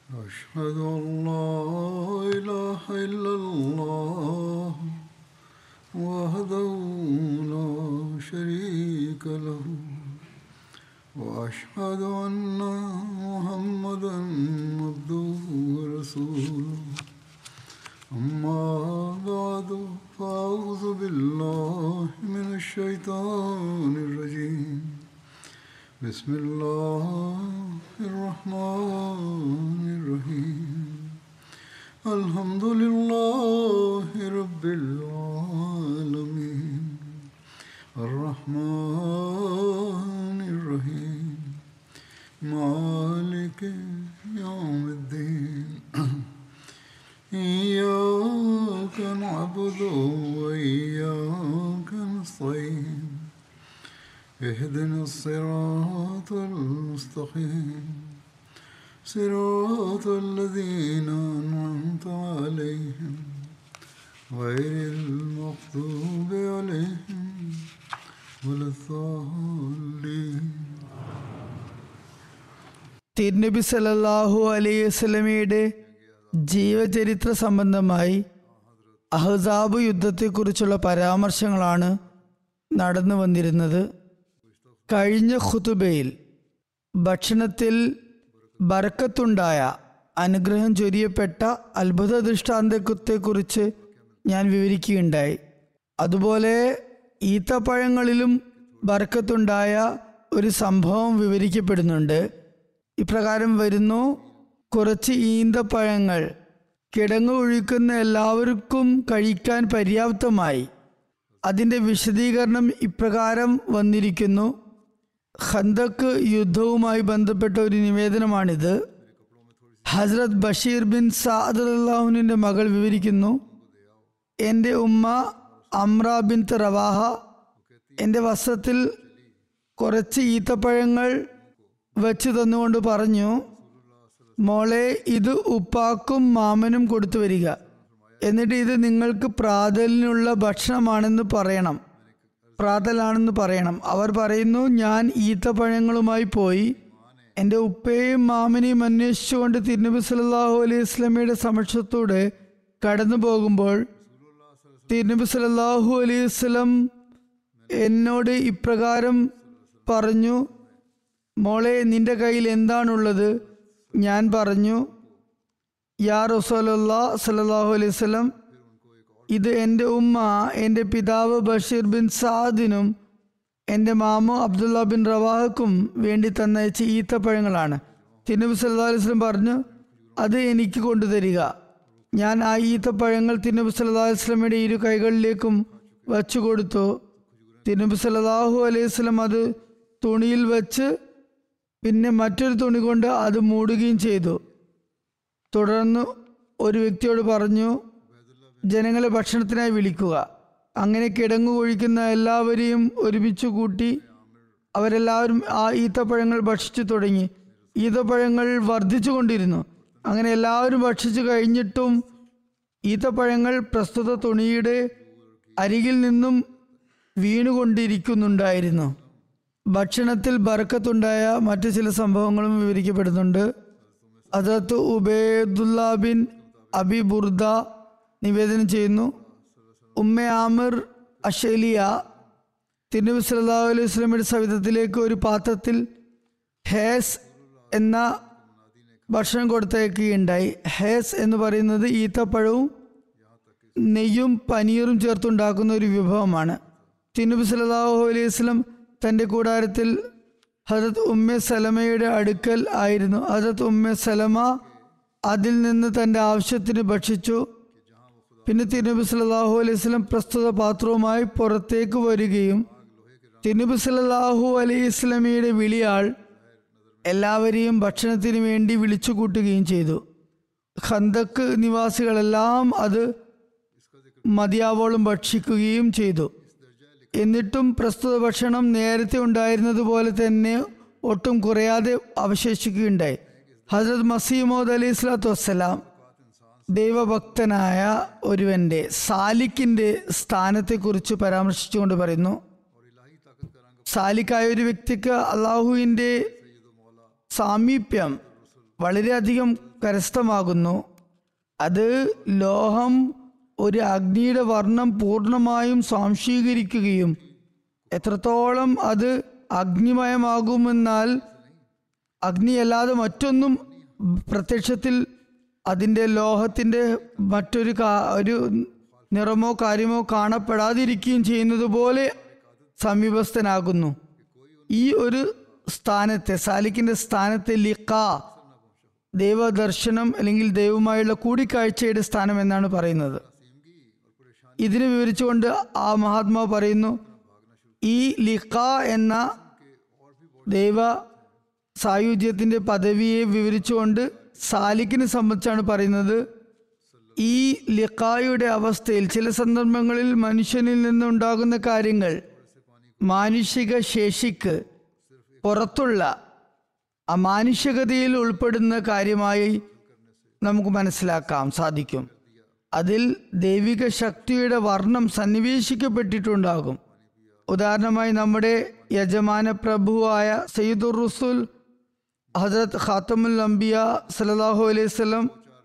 أشهد أن لا إله إلا الله وحده لا شريك له وأشهد أن محمدا عبده ورسوله أما بعد فأعوذ بالله من الشيطان الرجيم بسم الله الرحمن الرحيم الحمد لله رب العالمين الرحمن الرحيم مالك يوم الدين إياك نعبد وإياك نستعين اهدنا الصراط المستقيم صراط الذين أنعمت عليهم غير المغضوب عليهم ولا الضالين തിരുനബി സല്ലല്ലാഹു അലൈഹി വസല്ലമയുടെ ജീവചരിത്ര സംബന്ധമായി അഹ്സാബ് യുദ്ധത്തെക്കുറിച്ചുള്ള പരാമർശങ്ങളാണ് നടന്നു വന്നിരുന്നത് കഴിഞ്ഞ ഖുതുബയിൽ ഭക്ഷണത്തിൽ ബർക്കത്തുണ്ടായ അനുഗ്രഹം ചൊരിയപ്പെട്ട അത്ഭുത ദൃഷ്ടാന്തത്തെക്കുറിച്ച് ഞാൻ വിവരിക്കുകയുണ്ടായി അതുപോലെ ഈത്തപ്പഴങ്ങളിലും ബർക്കത്തുണ്ടായ ഒരു സംഭവം വിവരിക്കപ്പെടുന്നുണ്ട് ഇപ്രകാരം വരുന്നു കുറച്ച് ഈന്തപ്പഴങ്ങൾ കിടങ്ങ് ഒഴിക്കുന്ന എല്ലാവർക്കും കഴിക്കാൻ പര്യാപ്തമായി അതിൻ്റെ വിശദീകരണം ഇപ്രകാരം വന്നിരിക്കുന്നു ഖന്തക്ക് യുദ്ധവുമായി ബന്ധപ്പെട്ട ഒരു നിവേദനമാണിത് ഹസ്രത് ബഷീർ ബിൻ സാദ് അള്ളാഹുവിൻ്റെ മകൾ വിവരിക്കുന്നു എൻ്റെ ഉമ്മ അമ്ര ബിൻ റവാഹ എൻ്റെ വസ്ത്രത്തിൽ കുറച്ച് ഈത്തപ്പഴങ്ങൾ വെച്ച് തന്നുകൊണ്ട് പറഞ്ഞു മോളെ ഇത് ഉപ്പാക്കും മാമനും കൊടുത്തു വരിക എന്നിട്ട് ഇത് നിങ്ങൾക്ക് പ്രാതലിനുള്ള ഭക്ഷണമാണെന്ന് പറയണം പ്രാതലാണെന്ന് പറയണം അവർ പറയുന്നു ഞാൻ ഈത്തപ്പഴങ്ങളുമായി പോയി എൻ്റെ ഉപ്പയെയും മാമനെയും അന്വേഷിച്ചുകൊണ്ട് തിരുനബി സല്ലല്ലാഹു അലൈഹി വസല്ലമയുടെ സമക്ഷത്തൂടെ കടന്നു പോകുമ്പോൾ തിരുനബി സല്ലല്ലാഹു അലൈഹി വസല്ലം എന്നോട് ഇപ്രകാരം പറഞ്ഞു മോളെ നിന്റെ കയ്യിൽ എന്താണുള്ളത് ഞാൻ പറഞ്ഞു യാ റസൂലുള്ള സല്ലല്ലാഹു അലൈഹി വസല്ലം ഇത് എൻ്റെ ഉമ്മ എൻ്റെ പിതാവ് ബഷീർ ബിൻ സാദിനും എൻ്റെ മാമു അബ്ദുള്ള ബിൻ റവാഹക്കും വേണ്ടി തന്നയച്ച ഈത്തപ്പഴങ്ങളാണ് തിരുനബി സല്ലല്ലാഹു അലൈഹി വസല്ലം പറഞ്ഞു അത് എനിക്ക് കൊണ്ടുതരിക ഞാൻ ആ ഈത്തപ്പഴങ്ങൾ തിരുനബി സല്ലല്ലാഹു അലൈഹി വസല്ലമയുടെ ഇരു കൈകളിലേക്കും വച്ചു കൊടുത്തു തിരുനബി സല്ലല്ലാഹു അലൈഹി വസല്ലം അത് തുണിയിൽ വെച്ച് പിന്നെ മറ്റൊരു തുണി കൊണ്ട് അത് മൂടുകയും ചെയ്തു തുടർന്ന് ഒരു വ്യക്തിയോട് പറഞ്ഞു ജനങ്ങളെ ഭക്ഷണത്തിനായി വിളിക്കുക അങ്ങനെ കിടങ്ങു കൊഴിക്കുന്ന എല്ലാവരെയും ഒരുമിച്ച് കൂട്ടി അവരെല്ലാവരും ആ ഈത്തപ്പഴങ്ങൾ ഭക്ഷിച്ചു തുടങ്ങി ഈത്തപ്പഴങ്ങൾ വർദ്ധിച്ചു കൊണ്ടിരുന്നു അങ്ങനെ എല്ലാവരും ഭക്ഷിച്ചു കഴിഞ്ഞിട്ടും ഈത്തപ്പഴങ്ങൾ പ്രസ്തുത തുണിയുടെ അരികിൽ നിന്നും വീണുകൊണ്ടിരിക്കുന്നുണ്ടായിരുന്നു ഭക്ഷണത്തിൽ ബർക്കത്തുണ്ടായ മറ്റു ചില സംഭവങ്ങളും വിവരിക്കപ്പെടുന്നുണ്ട് അതത്ത് ഉബേദുല്ല ബിൻ അബി ബുർദ നിവേദനം ചെയ്യുന്നു ഉമ്മ ആമിർ അഷേലിയ തിരുനബി സല്ലല്ലാഹു അലൈഹി വസല്ലമയുടെ സവിധത്തിലേക്ക് ഒരു പാത്രത്തിൽ ഹേസ് എന്ന ഭക്ഷണം കൊടുത്തേക്കുകയുണ്ടായി ഹേസ് എന്ന് പറയുന്നത് ഈത്തപ്പഴവും നെയ്യും പനീറും ചേർത്തുണ്ടാക്കുന്ന ഒരു വിഭവമാണ് തിരുനബി സല്ലല്ലാഹു അലൈഹി വസല്ലം തൻ്റെ കൂടാരത്തിൽ ഹജത് ഉമ്മ സലമയുടെ അടുക്കൽ ആയിരുന്നു ഹജത് ഉമ്മ സലമ അതിൽ നിന്ന് തൻ്റെ ആവശ്യത്തിന് ഭക്ഷിച്ചു പിന്നെ തിരുനബി സല്ലല്ലാഹു അലൈഹി വസല്ലം പ്രസ്തുത പാത്രവുമായി പുറത്തേക്ക് വരികയും തിരുനബി സല്ലല്ലാഹു അലൈഹി വസല്ലമയുടെ വിളിയാൾ എല്ലാവരെയും ഭക്ഷണത്തിന് വേണ്ടി വിളിച്ചു കൂട്ടുകയും ചെയ്തു ഖന്തക്ക് നിവാസികളെല്ലാം അത് മതിയാവോളം ഭക്ഷിക്കുകയും ചെയ്തു എന്നിട്ടും പ്രസ്തുത ഭക്ഷണം നേരത്തെ ഉണ്ടായിരുന്നത് പോലെ തന്നെ ഒട്ടും കുറയാതെ അവശേഷിക്കുകയുണ്ടായി ഹജരത് മസീമോദ് അലി സ്വലാത്തു വസ്സലാം ദൈവഭക്തനായ ഒരുവന്റെ സാലിക്കിന്റെ സ്ഥാനത്തെക്കുറിച്ച് പരാമർശിച്ചുകൊണ്ട് പറയുന്നു സാലിക്കായ ഒരു വ്യക്തിക്ക് അള്ളാഹുവിൻ്റെ സാമീപ്യം വളരെയധികം കരസ്ഥമാകുന്നു അത് ലോഹം ഒരു അഗ്നിയുടെ വർണ്ണം പൂർണ്ണമായും സ്വാംശീകരിക്കുകയും എത്രത്തോളം അത് അഗ്നിമയമാകുമെന്നാൽ അഗ്നിയല്ലാതെ മറ്റൊന്നും പ്രത്യക്ഷത്തിൽ അതിൻ്റെ ലോഹത്തിൻ്റെ മറ്റൊരു കാ- ഒരു നിറമോ കാര്യമോ കാണപ്പെടാതിരിക്കുകയും ചെയ്യുന്നത് പോലെ സമീപസ്ഥനാകുന്നു ഈ ഒരു സ്ഥാനത്തെ സാലിക്കിന്റെ സ്ഥാനത്തെ ലിഖ ദൈവദർശനം അല്ലെങ്കിൽ ദൈവവുമായുള്ള കൂടിക്കാഴ്ചയുടെ സ്ഥാനം എന്നാണ് പറയുന്നത് ഇതിനെ വിവരിച്ചുകൊണ്ട് ആ മഹാത്മാവ് പറയുന്നു ഈ ലിഖ എന്ന ദൈവ സായുജ്യത്തിന്റെ പദവിയെ വിവരിച്ചുകൊണ്ട് സാലിക്കിനെ സംബന്ധിച്ചാണ് പറയുന്നത് ഈ ലിഖായുടെ അവസ്ഥയിൽ ചില സന്ദർഭങ്ങളിൽ മനുഷ്യനിൽ നിന്നുണ്ടാകുന്ന കാര്യങ്ങൾ മാനുഷിക ശേഷിക്ക് പുറത്തുള്ള അമാനുഷികതയിൽ ഉൾപ്പെടുന്ന കാര്യമായി നമുക്ക് മനസ്സിലാക്കാം സാധിക്കും അതിൽ ദൈവിക ശക്തിയുടെ വർണ്ണം സന്നിവേശിക്കപ്പെട്ടിട്ടുണ്ടാകും ഉദാഹരണമായി നമ്മുടെ യജമാന പ്രഭുവായ സയ്യിദുർ റുസുൽ ഹജരത് ഖാത്തമുൽ അംബിയ സല്ലല്ലാഹു അലൈഹി വസല്ലം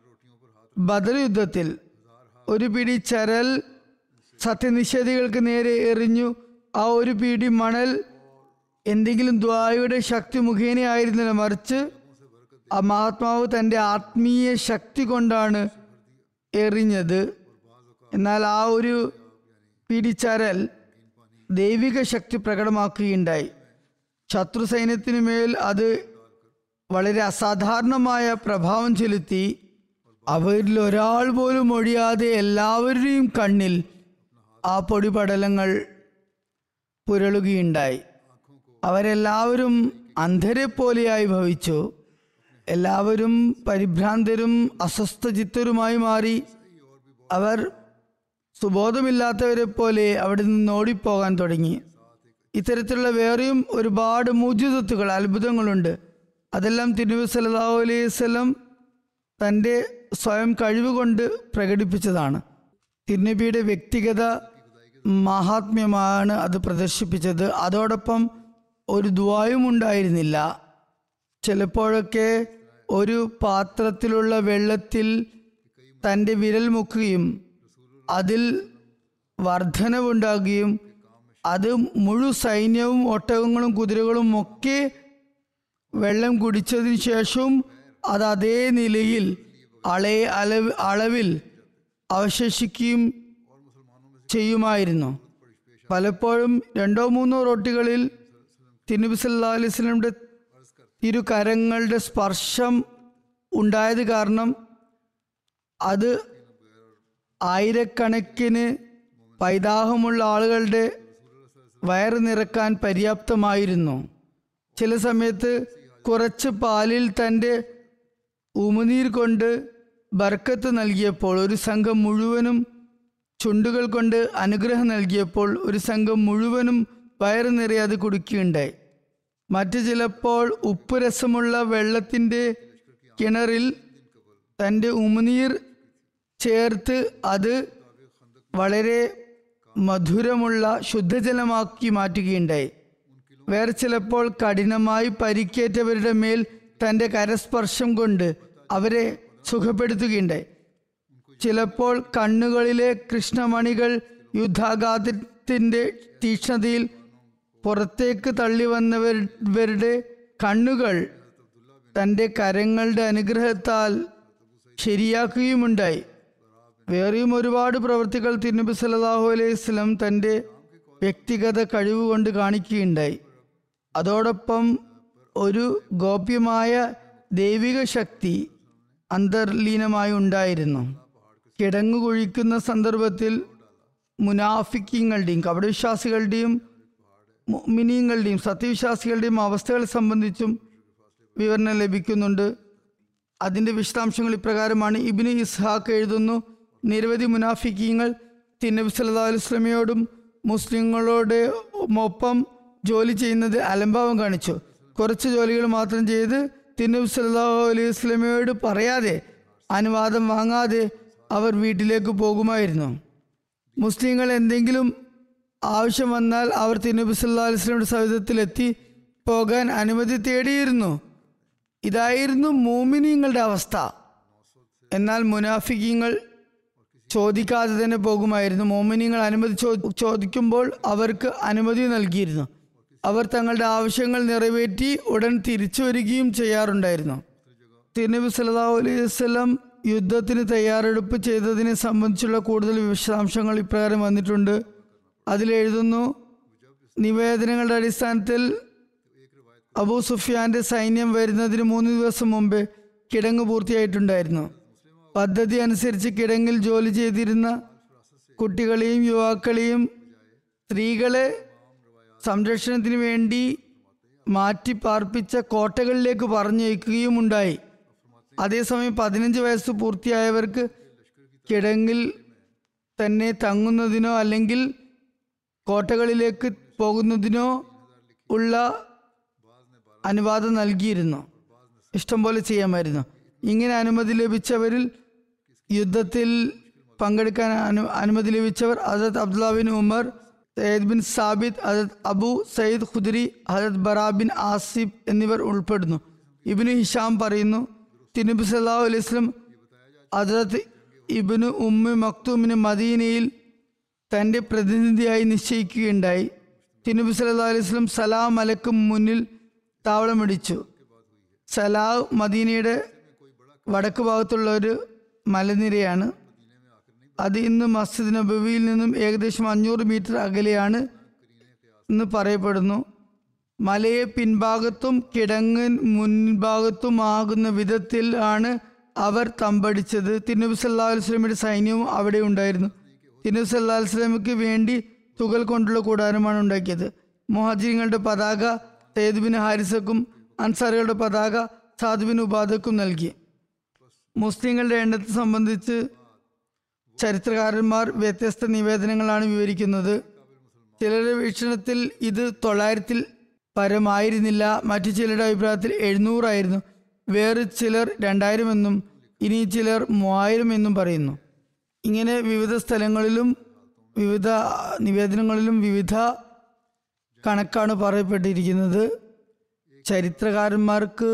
ബദർ യുദ്ധത്തിൽ ഒരു പിടി ചരൽ സത്യനിഷേധികൾക്ക് നേരെ എറിഞ്ഞു ആ ഒരു പിടി മണൽ എന്തെങ്കിലും ദ്വായുടെ ശക്തി മുഖേനയായിരുന്നില്ല മറിച്ച് ആ മഹാത്മാവ് തൻ്റെ ആത്മീയ ശക്തി കൊണ്ടാണ് എറിഞ്ഞത് എന്നാൽ ആ ഒരു പിടിച്ചരൽ ദൈവിക ശക്തി പ്രകടമാക്കുകയുണ്ടായി ശത്രു സൈന്യത്തിനു മേൽ അത് വളരെ അസാധാരണമായ പ്രഭാവം ചെലുത്തി അവരിൽ ഒരാൾ പോലും ഒഴിയാതെ എല്ലാവരുടെയും കണ്ണിൽ ആ പൊടിപടലങ്ങൾ പുരളുകയുണ്ടായി അവരെല്ലാവരും അന്ധരെ പോലെയായി ഭവിച്ചു എല്ലാവരും പരിഭ്രാന്തരും അസ്വസ്ഥചിത്തരുമായി മാറി അവർ സുബോധമില്ലാത്തവരെ പോലെ അവിടെ നിന്ന് ഓടിപ്പോകാൻ തുടങ്ങി ഇത്തരത്തിലുള്ള വേറെയും ഒരുപാട് മൂജിതത്തുകൾ അത്ഭുതങ്ങളുണ്ട് അതെല്ലാം തിരുനബി സല്ലല്ലാഹു അലൈഹി വസല്ലം തൻ്റെ സ്വയം കഴിവ് കൊണ്ട് പ്രകടിപ്പിച്ചതാണ് തിരുനബിയുടെ വ്യക്തിഗത മഹാത്മ്യമാണ് അത് പ്രദർശിപ്പിച്ചത് അതോടൊപ്പം ഒരു ദ്വായും ഉണ്ടായിരുന്നില്ല ചിലപ്പോഴൊക്കെ ഒരു പാത്രത്തിലുള്ള വെള്ളത്തിൽ തൻ്റെ വിരൽ മുക്കുകയും അതിൽ വർധനവുണ്ടാകുകയും അത് മുഴു സൈന്യവും ഒട്ടകങ്ങളും കുതിരകളും ഒക്കെ വെള്ളം കുടിച്ചതിന് ശേഷവും അത് അതേ നിലയിൽ അളയെ അളവ് അളവിൽ അവശേഷിക്കുകയും ചെയ്യുമായിരുന്നു പലപ്പോഴും രണ്ടോ മൂന്നോ റൊട്ടികളിൽ തിരുനബി സല്ലാ അലൈഹി സ്വലമിൻ്റെ തിരുകരങ്ങളുടെ സ്പർശം ഉണ്ടായത് കാരണം അത് ആയിരക്കണക്കിന് പൈതാഹമുള്ള ആളുകളുടെ വയറ് നിറക്കാൻ പര്യാപ്തമായിരുന്നു ചില സമയത്ത് കുറച്ച് പാലിൽ തൻ്റെ ഉമിനീർ കൊണ്ട് ബർക്കത്ത് നൽകിയപ്പോൾ ഒരു സംഘം മുഴുവനും ചുണ്ടുകൾ കൊണ്ട് അനുഗ്രഹം നൽകിയപ്പോൾ ഒരു സംഘം മുഴുവനും വയറ് നിറയെ അത് കുടിക്കുകയുണ്ടായി മറ്റു ചിലപ്പോൾ ഉപ്പ് രസമുള്ള വെള്ളത്തിൻ്റെ കിണറിൽ തൻ്റെ ഉമിനീർ ചേർത്ത് അത് വളരെ മധുരമുള്ള ശുദ്ധജലമാക്കി മാറ്റുകയുണ്ടായി വേറെ ചിലപ്പോൾ കഠിനമായി പരിക്കേറ്റവരുടെ മേൽ തൻ്റെ കരസ്പർശം കൊണ്ട് അവരെ സുഖപ്പെടുത്തുകയുണ്ടായി ചിലപ്പോൾ കണ്ണുകളിലെ കൃഷ്ണമണികൾ യുദ്ധാഘാതത്തിൻ്റെ തീക്ഷ്ണതയിൽ പുറത്തേക്ക് തള്ളി വന്നവരുടെ കണ്ണുകൾ തൻ്റെ കരങ്ങളുടെ അനുഗ്രഹത്താൽ ശരിയാക്കുകയുമുണ്ടായി വേറെയും ഒരുപാട് പ്രവൃത്തികൾ തിരുനബി സല്ലല്ലാഹു അലൈഹി വസല്ലം തൻ്റെ വ്യക്തിഗത കഴിവ് കൊണ്ട് കാണിക്കുകയുണ്ടായി അതോടൊപ്പം ഒരു ഗോപ്യമായ ദൈവിക ശക്തി അന്തർലീനമായി ഉണ്ടായിരുന്നു കിടങ്ങു കുഴിക്കുന്ന സന്ദർഭത്തിൽ മുനാഫിക്കങ്ങളുടെയും കപടവിശ്വാസികളുടെയും മിനിയങ്ങളുടെയും സത്യവിശ്വാസികളുടെയും അവസ്ഥകളെ സംബന്ധിച്ചും വിവരണം ലഭിക്കുന്നുണ്ട് അതിൻ്റെ വിശദാംശങ്ങൾ ഇപ്രകാരമാണ് ഇബിന് ഇസ്ഹാഖ് എഴുതുന്നു നിരവധി മുനാഫിക്കീങ്ങൾ തിന്നബി സല്ലാ അലുസ്ലമയോടും മുസ്ലിങ്ങളോട് ഒപ്പം ജോലി ചെയ്യുന്നത് അലംഭാവം കാണിച്ചു കുറച്ച് ജോലികൾ മാത്രം ചെയ്ത് തിന്നബി സല്ലാഹു അലൈഹി വസ്ലമയോട് പറയാതെ അനുവാദം വാങ്ങാതെ അവർ വീട്ടിലേക്ക് പോകുമായിരുന്നു മുസ്ലിങ്ങൾ എന്തെങ്കിലും ആവശ്യം വന്നാൽ അവർ തിന്നബി സല്ലാ അലൈഹി വസ്ലമിയുടെ സവിധത്തിലെത്തി പോകാൻ അനുമതി തേടിയിരുന്നു ഇതായിരുന്നു മോമിനിയങ്ങളുടെ അവസ്ഥ എന്നാൽ മുനാഫിക്കങ്ങൾ ചോദിക്കാതെ തന്നെ പോകുമായിരുന്നു മോമിനിങ്ങൾ അനുമതി ചോ- ചോദിക്കുമ്പോൾ അവർക്ക് അനുമതി നൽകിയിരുന്നു അവർ തങ്ങളുടെ ആവശ്യങ്ങൾ നിറവേറ്റി ഉടൻ തിരിച്ചു വരികയും ചെയ്യാറുണ്ടായിരുന്നു തിരുനബി സല്ലല്ലാഹു അലൈഹി വസല്ലം യുദ്ധത്തിന് തയ്യാറെടുപ്പ് ചെയ്തതിനെ സംബന്ധിച്ചുള്ള കൂടുതൽ വിശദാംശങ്ങൾ ഇപ്രകാരം വന്നിട്ടുണ്ട് അതിലെഴുതുന്നു നിവേദനങ്ങളുടെ അടിസ്ഥാനത്തിൽ അബൂ സുഫിയാന്റെ സൈന്യം വരുന്നതിന് മൂന്ന് ദിവസം മുമ്പ് കിടങ്ങ് പൂർത്തിയായിട്ടുണ്ടായിരുന്നു പദ്ധതി അനുസരിച്ച് കിടങ്ങിൽ ജോലി ചെയ്തിരുന്ന കുട്ടികളെയും യുവാക്കളെയും സ്ത്രീകളെ സംരക്ഷണത്തിന് വേണ്ടി മാറ്റി പാർപ്പിച്ച കോട്ടകളിലേക്ക് പറഞ്ഞയക്കുകയും ഉണ്ടായി അതേസമയം പതിനഞ്ച് വയസ്സ് പൂർത്തിയായവർക്ക് കിടങ്ങിൽ തന്നെ തങ്ങുന്നതിനോ അല്ലെങ്കിൽ കോട്ടകളിലേക്ക് പോകുന്നതിനോ ഉള്ള അനുവാദം നൽകിയിരുന്നു ഇഷ്ടം പോലെ ചെയ്യാമായിരുന്നു ഇങ്ങനെ അനുമതി ലഭിച്ചവരിൽ യുദ്ധത്തിൽ പങ്കെടുക്കാൻ അനു അനുമതി ലഭിച്ചവർ ഹജരത് അബ്ദുല്ല ബിൻ ഉമർ സയ്യിദ് ബിൻ സാബിദ് ഹജരത് അബു സയ്യിദ് ഖുദരി ഹജരത് ബറാ ബിൻ ആസിഫ് എന്നിവർ ഉൾപ്പെടുന്നു ഇബിന് ഹിഷാം പറയുന്നു തിരുനബി സല്ലല്ലാഹു അലൈഹി വസല്ലം ഹജരത് ഇബിന് ഉമ്മ മക്തൂമിന് മദീനയിൽ തൻ്റെ പ്രതിനിധിയായി നിശ്ചയിക്കുകയുണ്ടായി തിരുനബി സല്ലല്ലാഹു അലൈഹി വസല്ലം സലാം മലക്ക് മുന്നിൽ താവളമടിച്ചു സലാഹ് മദീനയുടെ വടക്ക് ഭാഗത്തുള്ള ഒരു മലനിരയാണ് അത് ഇന്ന് മസ്ജിദ് നബവിയിൽ നിന്നും ഏകദേശം അഞ്ഞൂറ് മീറ്റർ അകലെയാണ് എന്ന് പറയപ്പെടുന്നു മലയെ പിൻഭാഗത്തും കിടങ്ങൻ മുൻഭാഗത്തുമാകുന്ന വിധത്തിൽ ആണ് അവർ തമ്പടിച്ചത് തിരുനബി സല്ലാ വസ്ലമിയുടെ സൈന്യവും അവിടെ ഉണ്ടായിരുന്നു തിരുനബി സല്ലാ വസ്ലമിക്ക് വേണ്ടി തുകൽ കൊണ്ടുള്ള കൂടാരമാണ് ഉണ്ടാക്കിയത് മുഹാജിങ്ങളുടെ പതാക സയ്യിദ് ബിൻ ഹാരിസക്കും അൻസാറുകളുടെ പതാക സാദ് ബിൻ ഉബാദക്കും നൽകി മുസ്ലിങ്ങളുടെ എണ്ണത്തെ സംബന്ധിച്ച് ചരിത്രകാരന്മാർ വ്യത്യസ്ത നിവേദനങ്ങളാണ് വിവരിക്കുന്നത് ചിലരുടെ വീക്ഷണത്തിൽ ഇത് തൊള്ളായിരത്തിൽ പരമായിരുന്നില്ല മറ്റു ചിലരുടെ അഭിപ്രായത്തിൽ എഴുന്നൂറായിരുന്നു വേറെ ചിലർ രണ്ടായിരം എന്നും ഇനി ചിലർ മൂവായിരം എന്നും പറയുന്നു ഇങ്ങനെ വിവിധ സ്ഥലങ്ങളിലും വിവിധ നിവേദനങ്ങളിലും വിവിധ കണക്കാണ് പറയപ്പെട്ടിരിക്കുന്നത് ചരിത്രകാരന്മാർക്ക്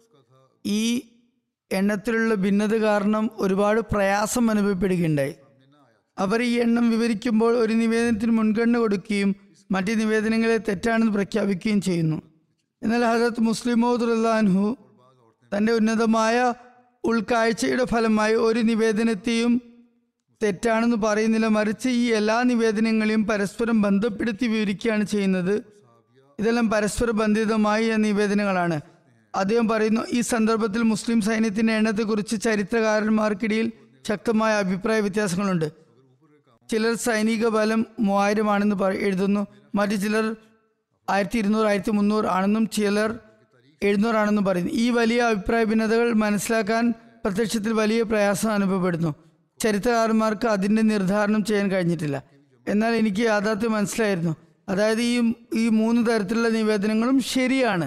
ഈ എണ്ണത്തിലുള്ള ഭിന്നത കാരണം ഒരുപാട് പ്രയാസം അനുഭവപ്പെടുകയുണ്ടായി അവർ ഈ എണ്ണം വിവരിക്കുമ്പോൾ ഒരു നിവേദനത്തിന് മുൻഗണന കൊടുക്കുകയും മറ്റ് നിവേദനങ്ങളെ തെറ്റാണെന്ന് പ്രഖ്യാപിക്കുകയും ചെയ്യുന്നു എന്നാൽ ഹജരത് മുസ്ലിമോദുല്ലാൻഹു തൻ്റെ ഉന്നതമായ ഉൾക്കാഴ്ചയുടെ ഫലമായി ഒരു നിവേദനത്തെയും തെറ്റാണെന്ന് പറയുന്നില്ല മറിച്ച് ഈ എല്ലാ നിവേദനങ്ങളെയും പരസ്പരം ബന്ധപ്പെടുത്തി വിവരിക്കുകയാണ് ചെയ്യുന്നത് ഇതെല്ലാം പരസ്പര ബന്ധിതമായ നിവേദനങ്ങളാണ് അദ്ദേഹം പറയുന്നു ഈ സന്ദർഭത്തിൽ മുസ്ലിം സൈന്യത്തിന്റെ എണ്ണത്തെക്കുറിച്ച് ചരിത്രകാരന്മാർക്കിടയിൽ ശക്തമായ അഭിപ്രായ വ്യത്യാസങ്ങളുണ്ട് ചിലർ സൈനിക ബലം മൂവായിരമാണെന്ന് പറ- എഴുതുന്നു മറ്റു ചിലർ ആയിരത്തി ഇരുന്നൂറ് ആയിരത്തി മുന്നൂറ് ആണെന്നും ചിലർ എഴുന്നൂറാണെന്നും പറയുന്നു ഈ വലിയ അഭിപ്രായ ഭിന്നതകൾ മനസ്സിലാക്കാൻ പ്രത്യക്ഷത്തിൽ വലിയ പ്രയാസം അനുഭവപ്പെടുന്നു ചരിത്രകാരന്മാർക്ക് അതിൻ്റെ നിർദ്ധാരണം ചെയ്യാൻ കഴിഞ്ഞിട്ടില്ല എന്നാൽ എനിക്ക് യാഥാർത്ഥ്യം മനസ്സിലായിരുന്നു അതായത് ഈ ഈ മൂന്ന് തരത്തിലുള്ള നിവേദനങ്ങളും ശരിയാണ്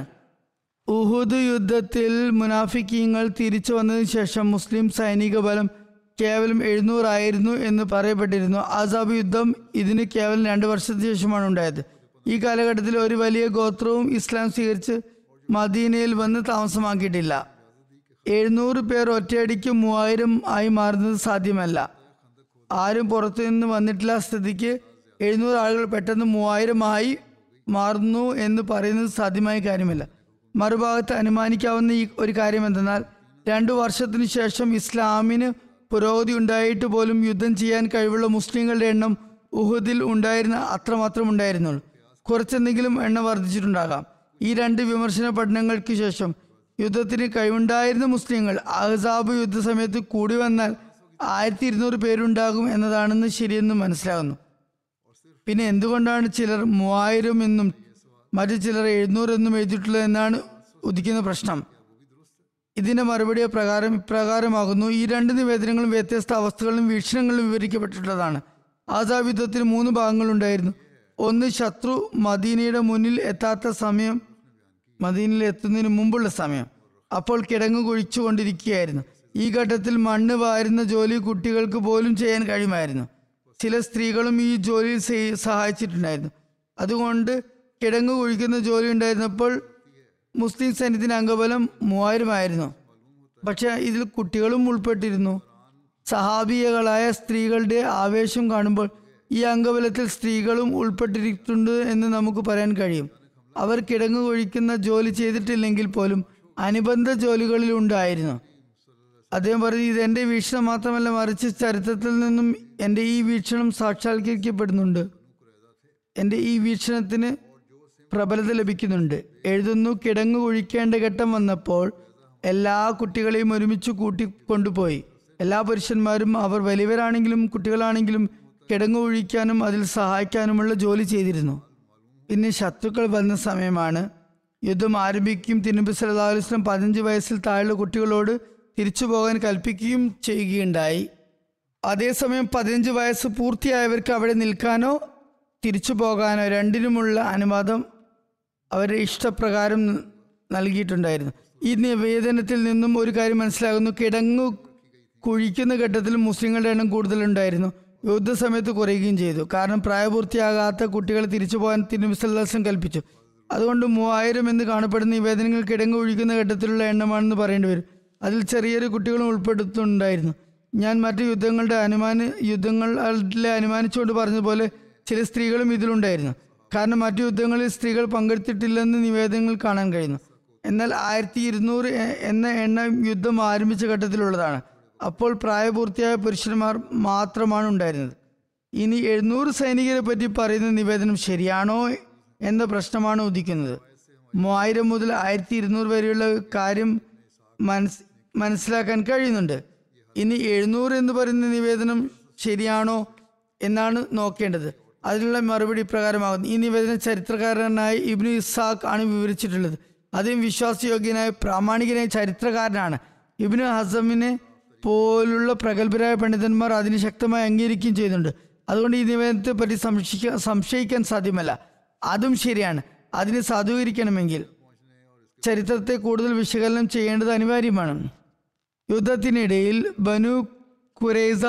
ഉഹുദ് യുദ്ധത്തിൽ മുനാഫിക്കീങ്ങൾ തിരിച്ചു വന്നതിന് ശേഷം മുസ്ലിം സൈനിക ബലം കേവലം എഴുന്നൂറായിരുന്നു എന്ന് പറയപ്പെട്ടിരുന്നു ആസാബ് യുദ്ധം ഇതിന് കേവലം രണ്ട് വർഷത്തിന് ശേഷമാണ് ഉണ്ടായത് ഈ കാലഘട്ടത്തിൽ ഒരു വലിയ ഗോത്രവും ഇസ്ലാം സ്വീകരിച്ച് മദീനയിൽ വന്ന് താമസമാക്കിയിട്ടില്ല എഴുന്നൂറ് പേർ ഒറ്റയടിക്ക് മൂവായിരം ആയി മാറുന്നത് സാധ്യമല്ല ആരും പുറത്തു നിന്ന് വന്നിട്ടില്ല സ്ഥിതിക്ക് എഴുന്നൂറ് ആളുകൾ പെട്ടെന്ന് മൂവായിരമായി മാറുന്നു എന്ന് പറയുന്നത് സാധ്യമായ കാര്യമല്ല മറുഭാഗത്ത് അനുമാനിക്കാവുന്ന ഈ ഒരു കാര്യം എന്തെന്നാൽ രണ്ടു വർഷത്തിനു ശേഷം ഇസ്ലാമിന് പുരോഗതി ഉണ്ടായിട്ട് പോലും യുദ്ധം ചെയ്യാൻ കഴിവുള്ള മുസ്ലിങ്ങളുടെ എണ്ണം ഉഹുദിൽ ഉണ്ടായിരുന്ന അത്രമാത്രം ഉണ്ടായിരുന്നുള്ളൂ കുറച്ചെന്തെങ്കിലും എണ്ണം വർദ്ധിച്ചിട്ടുണ്ടാകാം ഈ രണ്ട് വിമർശന പഠനങ്ങൾക്ക് ശേഷം യുദ്ധത്തിന് കഴിവുണ്ടായിരുന്ന മുസ്ലിങ്ങൾ അഹ്സാബ് യുദ്ധസമയത്ത് കൂടി വന്നാൽ ആയിരത്തി ഇരുന്നൂറ് പേരുണ്ടാകും എന്നതാണെന്ന് ശരിയെന്ന് മനസ്സിലാകുന്നു പിന്നെ എന്തുകൊണ്ടാണ് ചിലർ മൂവായിരം എന്നും മറ്റു ചിലർ എഴുന്നൂറ് എന്നും എഴുതിയിട്ടുള്ളത് എന്നാണ് ഉദിക്കുന്ന പ്രശ്നം ഇതിന്റെ മറുപടി പ്രകാരം ഇപ്രകാരമാകുന്നു ഈ രണ്ട് നിവേദനങ്ങളും വ്യത്യസ്ത അവസ്ഥകളും വീക്ഷണങ്ങളും വിവരിക്കപ്പെട്ടിട്ടുള്ളതാണ് ആസാബ് യുദ്ധത്തിന് മൂന്ന് ഭാഗങ്ങളുണ്ടായിരുന്നു ഒന്ന് ശത്രു മദീനയുടെ മുന്നിൽ എത്താത്ത സമയം മദീനയിൽ എത്തുന്നതിന് മുമ്പുള്ള സമയം അപ്പോൾ കിടങ്ങ് കുഴിച്ചുകൊണ്ടിരിക്കുകയായിരുന്നു ഈ ഘട്ടത്തിൽ മണ്ണ് വാരുന്ന ജോലി കുട്ടികൾക്ക് പോലും ചെയ്യാൻ കഴിയുമായിരുന്നു ചില സ്ത്രീകളും ഈ ജോലിയിൽ സെ- സഹായിച്ചിട്ടുണ്ടായിരുന്നു അതുകൊണ്ട് കിടങ്ങ് കുഴിക്കുന്ന ജോലി ഉണ്ടായിരുന്നപ്പോൾ മുസ്ലിം സൈന്യത്തിന്റെ അംഗബലം മൂവായിരമായിരുന്നു പക്ഷെ ഇതിൽ കുട്ടികളും ഉൾപ്പെട്ടിരുന്നു സഹാബിയകളായ സ്ത്രീകളുടെ ആവേശം കാണുമ്പോൾ ഈ അംഗബലത്തിൽ സ്ത്രീകളും ഉൾപ്പെട്ടിരിക്കുന്നുണ്ട് എന്ന് നമുക്ക് പറയാൻ കഴിയും അവർ കിടങ്ങു കൊഴിക്കുന്ന ജോലി ചെയ്തിട്ടില്ലെങ്കിൽ പോലും അനുബന്ധ ജോലികളിൽ ഉണ്ടായിരുന്നു അദ്ദേഹം പറഞ്ഞു ഇത് എൻ്റെ വീക്ഷണം മാത്രമല്ല മറിച്ച് ചരിത്രത്തിൽ നിന്നും എൻ്റെ ഈ വീക്ഷണം സാക്ഷാത്കരിക്കപ്പെടുന്നുണ്ട് എൻ്റെ ഈ വീക്ഷണത്തിന് പ്രബലത ലഭിക്കുന്നുണ്ട് എഴുതുന്നു കിടങ്ങു കുഴിക്കേണ്ട ഘട്ടം വന്നപ്പോൾ എല്ലാ കുട്ടികളെയും ഒരുമിച്ച് കൂട്ടിക്കൊണ്ടുപോയി എല്ലാ പുരുഷന്മാരും അവർ വലിയവരാണെങ്കിലും കുട്ടികളാണെങ്കിലും കിടങ്ങു കുഴിക്കാനും അതിൽ സഹായിക്കാനുമുള്ള ജോലി ചെയ്തിരുന്നു പിന്നെ ശത്രുക്കൾ വന്ന സമയമാണ് യുദ്ധം ആരംഭിക്കുകയും തിരുനബി സല്ലല്ലാഹു അലൈഹി വസല്ലം പതിനഞ്ച് വയസ്സിൽ താഴെയുള്ള കുട്ടികളോട് തിരിച്ചു പോകാൻ കൽപ്പിക്കുകയും ചെയ്യുകയുണ്ടായി അതേസമയം പതിനഞ്ച് വയസ്സ് പൂർത്തിയായവർക്ക് അവിടെ നിൽക്കാനോ തിരിച്ചു പോകാനോ രണ്ടിനുമുള്ള അനുവാദം അവരുടെ ഇഷ്ടപ്രകാരം ന- നൽകിയിട്ടുണ്ടായിരുന്നു ഈ നിവേദനത്തിൽ നിന്നും ഒരു കാര്യം മനസ്സിലാകുന്നു കിടങ്ങു കുഴിക്കുന്ന ഘട്ടത്തിൽ മുസ്ലിങ്ങളുടെ എണ്ണം കൂടുതലുണ്ടായിരുന്നു യുദ്ധസമയത്ത് കുറയുകയും ചെയ്തു കാരണം പ്രായപൂർത്തിയാകാത്ത കുട്ടികളെ തിരിച്ചു പോകാൻ തിരുവിസല്ലാസം കൽപ്പിച്ചു അതുകൊണ്ട് മൂവായിരം എന്ന് കാണപ്പെടുന്ന നിവേദനങ്ങൾ കിടങ്ങ് ഒഴിക്കുന്ന ഘട്ടത്തിലുള്ള എണ്ണമാണെന്ന് പറയേണ്ടി വരും അതിൽ ചെറിയൊരു കുട്ടികളും ഉൾപ്പെടുത്തുന്നുണ്ടായിരുന്നു ഞാൻ മറ്റു യുദ്ധങ്ങളുടെ അനുമാന യുദ്ധങ്ങളിലെ അനുമാനിച്ചുകൊണ്ട് പറഞ്ഞതുപോലെ ചില സ്ത്രീകളും ഇതിലുണ്ടായിരുന്നു കാരണം മറ്റു യുദ്ധങ്ങളിൽ സ്ത്രീകൾ പങ്കെടുത്തിട്ടില്ലെന്ന് നിവേദനങ്ങൾ കാണാൻ കഴിയുന്നു എന്നാൽ ആയിരത്തി ഇരുന്നൂറ് എ- എന്ന എണ്ണം യുദ്ധം ആരംഭിച്ച ഘട്ടത്തിലുള്ളതാണ് അപ്പോൾ പ്രായപൂർത്തിയായ പുരുഷന്മാർ മാത്രമാണ് ഉണ്ടായിരുന്നത് ഇനി എഴുന്നൂറ് സൈനികരെ പറ്റി പറയുന്ന നിവേദനം ശരിയാണോ എന്ന പ്രശ്നമാണ് ഉദിക്കുന്നത് മൂവായിരം മുതൽ ആയിരത്തി ഇരുന്നൂറ് വരെയുള്ള കാര്യം മനസ് മനസ്സിലാക്കാൻ കഴിയുന്നുണ്ട് ഇനി എഴുന്നൂറ് എന്ന് പറയുന്ന നിവേദനം ശരിയാണോ എന്നാണ് നോക്കേണ്ടത് അതിനുള്ള മറുപടി ഇപ്രകാരമാകുന്നു ഈ നിവേദനം ചരിത്രകാരനായ ഇബ്നു ഇസാഖ് ആണ് വിവരിച്ചിട്ടുള്ളത് അദ്ദേഹം വിശ്വാസയോഗ്യനായ പ്രാമാണികനായ ചരിത്രകാരനാണ് ഇബ്നു ഹസമിനെ പോലുള്ള പ്രഗത്ഭരായ പണ്ഡിതന്മാർ അതിന് ശക്തമായി അംഗീകരിക്കുകയും ചെയ്യുന്നുണ്ട് അതുകൊണ്ട് ഈ നിവേദനത്തെ പറ്റി സംശയിക്കാൻ സംശയിക്കാൻ സാധ്യമല്ല അതും ശരിയാണ് അതിനെ സാധൂകരിക്കണമെങ്കിൽ ചരിത്രത്തെ കൂടുതൽ വിശകലനം ചെയ്യേണ്ടത് അനിവാര്യമാണ് യുദ്ധത്തിനിടയിൽ ബനു കുറേസ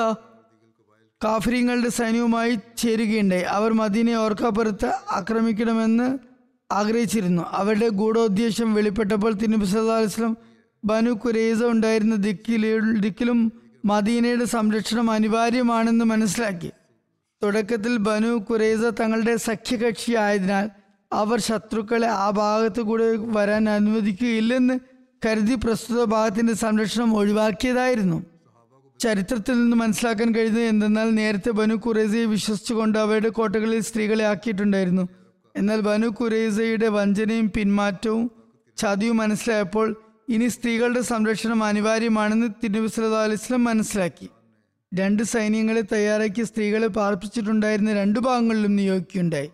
കാഫര്യങ്ങളുടെ സൈന്യവുമായി ചേരുകയുണ്ടായി അവർ മദീനെ ഓർക്കാപ്പുറത്ത് ആക്രമിക്കണമെന്ന് ആഗ്രഹിച്ചിരുന്നു അവരുടെ ഗൂഢോദ്ദേശം വെളിപ്പെട്ടപ്പോൾ തിരുനബി സല്ലല്ലാഹു അലൈഹി വസല്ലം ബനു കുറേസ ഉണ്ടായിരുന്ന ദിക്കിൽ ദിക്കിലും മദീനയുടെ സംരക്ഷണം അനിവാര്യമാണെന്ന് മനസ്സിലാക്കി തുടക്കത്തിൽ ബനു കുറേസ തങ്ങളുടെ സഖ്യകക്ഷിയായതിനാൽ അവർ ശത്രുക്കളെ ആ ഭാഗത്ത് കൂടെ വരാൻ അനുവദിക്കുകയില്ലെന്ന് കരുതി പ്രസ്തുത ഭാഗത്തിന്റെ സംരക്ഷണം ഒഴിവാക്കിയതായിരുന്നു ചരിത്രത്തിൽ നിന്ന് മനസ്സിലാക്കാൻ കഴിയുന്നത് എന്തെന്നാൽ നേരത്തെ ബനു കുറേസയെ വിശ്വസിച്ചുകൊണ്ട് അവരുടെ കോട്ടകളിൽ സ്ത്രീകളെ ആക്കിയിട്ടുണ്ടായിരുന്നു എന്നാൽ ബനു കുറേസയുടെ വഞ്ചനയും പിന്മാറ്റവും ചതിയും മനസ്സിലായപ്പോൾ ഇനി സ്ത്രീകളുടെ സംരക്ഷണം അനിവാര്യമാണെന്ന് തിരുനബി സല്ലല്ലാഹു അലൈഹി വസല്ലം മനസ്സിലാക്കി രണ്ട് സൈന്യങ്ങളെ തയ്യാറാക്കി സ്ത്രീകളെ പാർപ്പിച്ചിട്ടുണ്ടായിരുന്ന രണ്ടു ഭാഗങ്ങളിലും നിയോഗിക്കുകയുണ്ടായി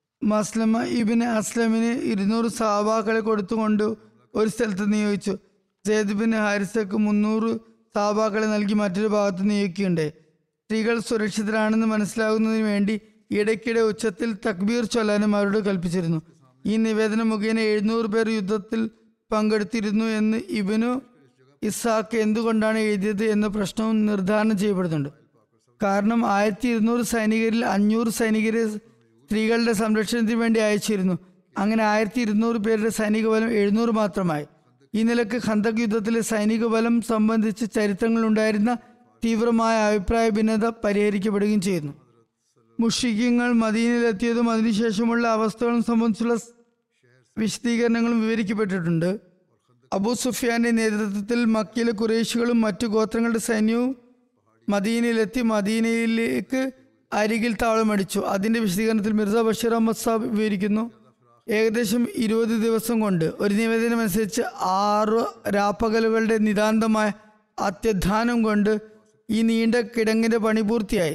മസ്ലമ ഇബിന് അസ്ലമിന് ഇരുന്നൂറ് സാബാക്കളെ കൊടുത്തുകൊണ്ട് ഒരു സ്ഥലത്ത് നിയോഗിച്ചു സെയ്ദ് ബിൻ ഹാരിസക്ക് മുന്നൂറ് സാബാക്കളെ നൽകി മറ്റൊരു ഭാഗത്ത് നിയോഗിക്കുകയുണ്ടായി സ്ത്രീകൾ സുരക്ഷിതരാണെന്ന് മനസ്സിലാകുന്നതിന് വേണ്ടി ഇടയ്ക്കിടെ ഉച്ചത്തിൽ തക്ബീർ ചൊല്ലാനും അവരോട് കൽപ്പിച്ചിരുന്നു ഈ നിവേദനം മുഖേന എഴുന്നൂറ് പേർ യുദ്ധത്തിൽ പങ്കെടുത്തിരുന്നു എന്ന് ഇബിനു ഇസാക്ക് എന്തുകൊണ്ടാണ് എഴുതിയത് എന്ന പ്രശ്നവും നിർദ്ധാരണം ചെയ്യപ്പെടുന്നുണ്ട് കാരണം ആയിരത്തി ഇരുന്നൂറ് സൈനികരിൽ അഞ്ഞൂറ് സൈനികരെ സ്ത്രീകളുടെ സംരക്ഷണത്തിന് വേണ്ടി അയച്ചിരുന്നു അങ്ങനെ ആയിരത്തി ഇരുന്നൂറ് പേരുടെ സൈനിക ബലം എഴുന്നൂറ് മാത്രമായി ഈ നിലക്ക് ഖന്തക് യുദ്ധത്തിലെ സൈനിക ബലം സംബന്ധിച്ച് ചരിത്രങ്ങളുണ്ടായിരുന്ന തീവ്രമായ അഭിപ്രായ ഭിന്നത പരിഹരിക്കപ്പെടുകയും ചെയ്യുന്നു മുഷിക്കങ്ങൾ മദീനയിലെത്തിയതും അതിനുശേഷമുള്ള അവസ്ഥകളും സംബന്ധിച്ചുള്ള വിശദീകരണങ്ങളും വിവരിക്കപ്പെട്ടിട്ടുണ്ട് അബൂ സുഫിയാന്റെ നേതൃത്വത്തിൽ മക്കയിലെ കുറേശികളും മറ്റു ഗോത്രങ്ങളുടെ സൈന്യവും മദീനയിലെത്തി മദീനയിലേക്ക് അരികിൽ താവളമടിച്ചു അതിന്റെ വിശദീകരണത്തിൽ മിർസ ബഷീർ അഹമ്മദ് സാബ് വിവരിക്കുന്നു ഏകദേശം ഇരുപത് ദിവസം കൊണ്ട് ഒരു നിവേദനം അനുസരിച്ച് ആറ് രാപ്പകലുകളുടെ നിതാന്തമായ അത്യധ്വാനം കൊണ്ട് ഈ നീണ്ട കിടങ്ങിന്റെ പണി പൂർത്തിയായി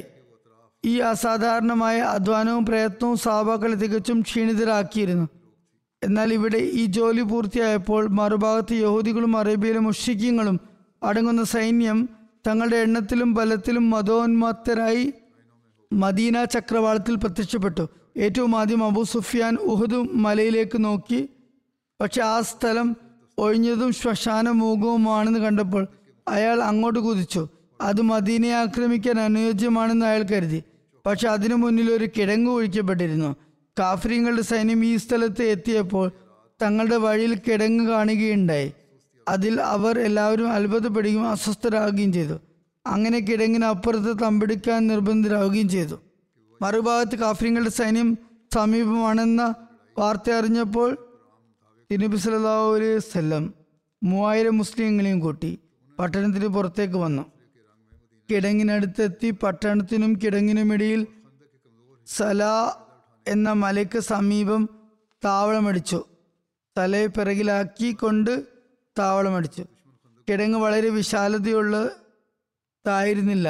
ഈ അസാധാരണമായ അധ്വാനവും പ്രയത്നവും സാബാക്കളെ തികച്ചും ക്ഷീണിതരാക്കിയിരുന്നു എന്നാൽ ഇവിടെ ഈ ജോലി പൂർത്തിയായപ്പോൾ മറുഭാഗത്ത് യഹൂദികളും അറേബ്യയിലെ മുഷിക്കങ്ങളും അടങ്ങുന്ന സൈന്യം തങ്ങളുടെ എണ്ണത്തിലും ബലത്തിലും മതോന്മത്തരായി മദീന ചക്രവാളത്തിൽ പ്രത്യക്ഷപ്പെട്ടു ഏറ്റവും ആദ്യം അബൂ സുഫിയാൻ ഉഹദ് മലയിലേക്ക് നോക്കി പക്ഷെ ആ സ്ഥലം ഒഴിഞ്ഞതും ശ്മശാന മൂകവുമാണെന്ന് കണ്ടപ്പോൾ അയാൾ അങ്ങോട്ട് കുതിച്ചു അത് മദീനയെ ആക്രമിക്കാൻ അനുയോജ്യമാണെന്ന് അയാൾ കരുതി പക്ഷെ അതിനു മുന്നിൽ ഒരു കിടങ്ങ് ഒഴിക്കപ്പെട്ടിരുന്നു കാഫര്യങ്ങളുടെ സൈന്യം ഈ സ്ഥലത്ത് എത്തിയപ്പോൾ തങ്ങളുടെ വഴിയിൽ കിടങ്ങ് കാണുകയുണ്ടായി അതിൽ അവർ എല്ലാവരും അത്ഭുതപ്പെടുകയും അസ്വസ്ഥരാകുകയും ചെയ്തു അങ്ങനെ കിടങ്ങിന് അപ്പുറത്ത് തമ്പെടുക്കാൻ നിർബന്ധിതരാകുകയും ചെയ്തു മറുഭാഗത്ത് കാഫ്രിങ്ങളുടെ സൈന്യം സമീപമാണെന്ന വാർത്ത അറിഞ്ഞപ്പോൾ തിരുനബി സല്ലല്ലാഹു അലൈഹി വസല്ലം മൂവായിരം മുസ്ലിങ്ങളെയും കൂട്ടി പട്ടണത്തിന് പുറത്തേക്ക് വന്നു കിടങ്ങിനടുത്തെത്തി പട്ടണത്തിനും കിടങ്ങിനുമിടയിൽ സലാ എന്ന മലയ്ക്ക് സമീപം താവളമടിച്ചു തലയെ പിറകിലാക്കി കൊണ്ട് താവളമടിച്ചു കിടങ്ങ് വളരെ വിശാലതയുള്ളതായിരുന്നില്ല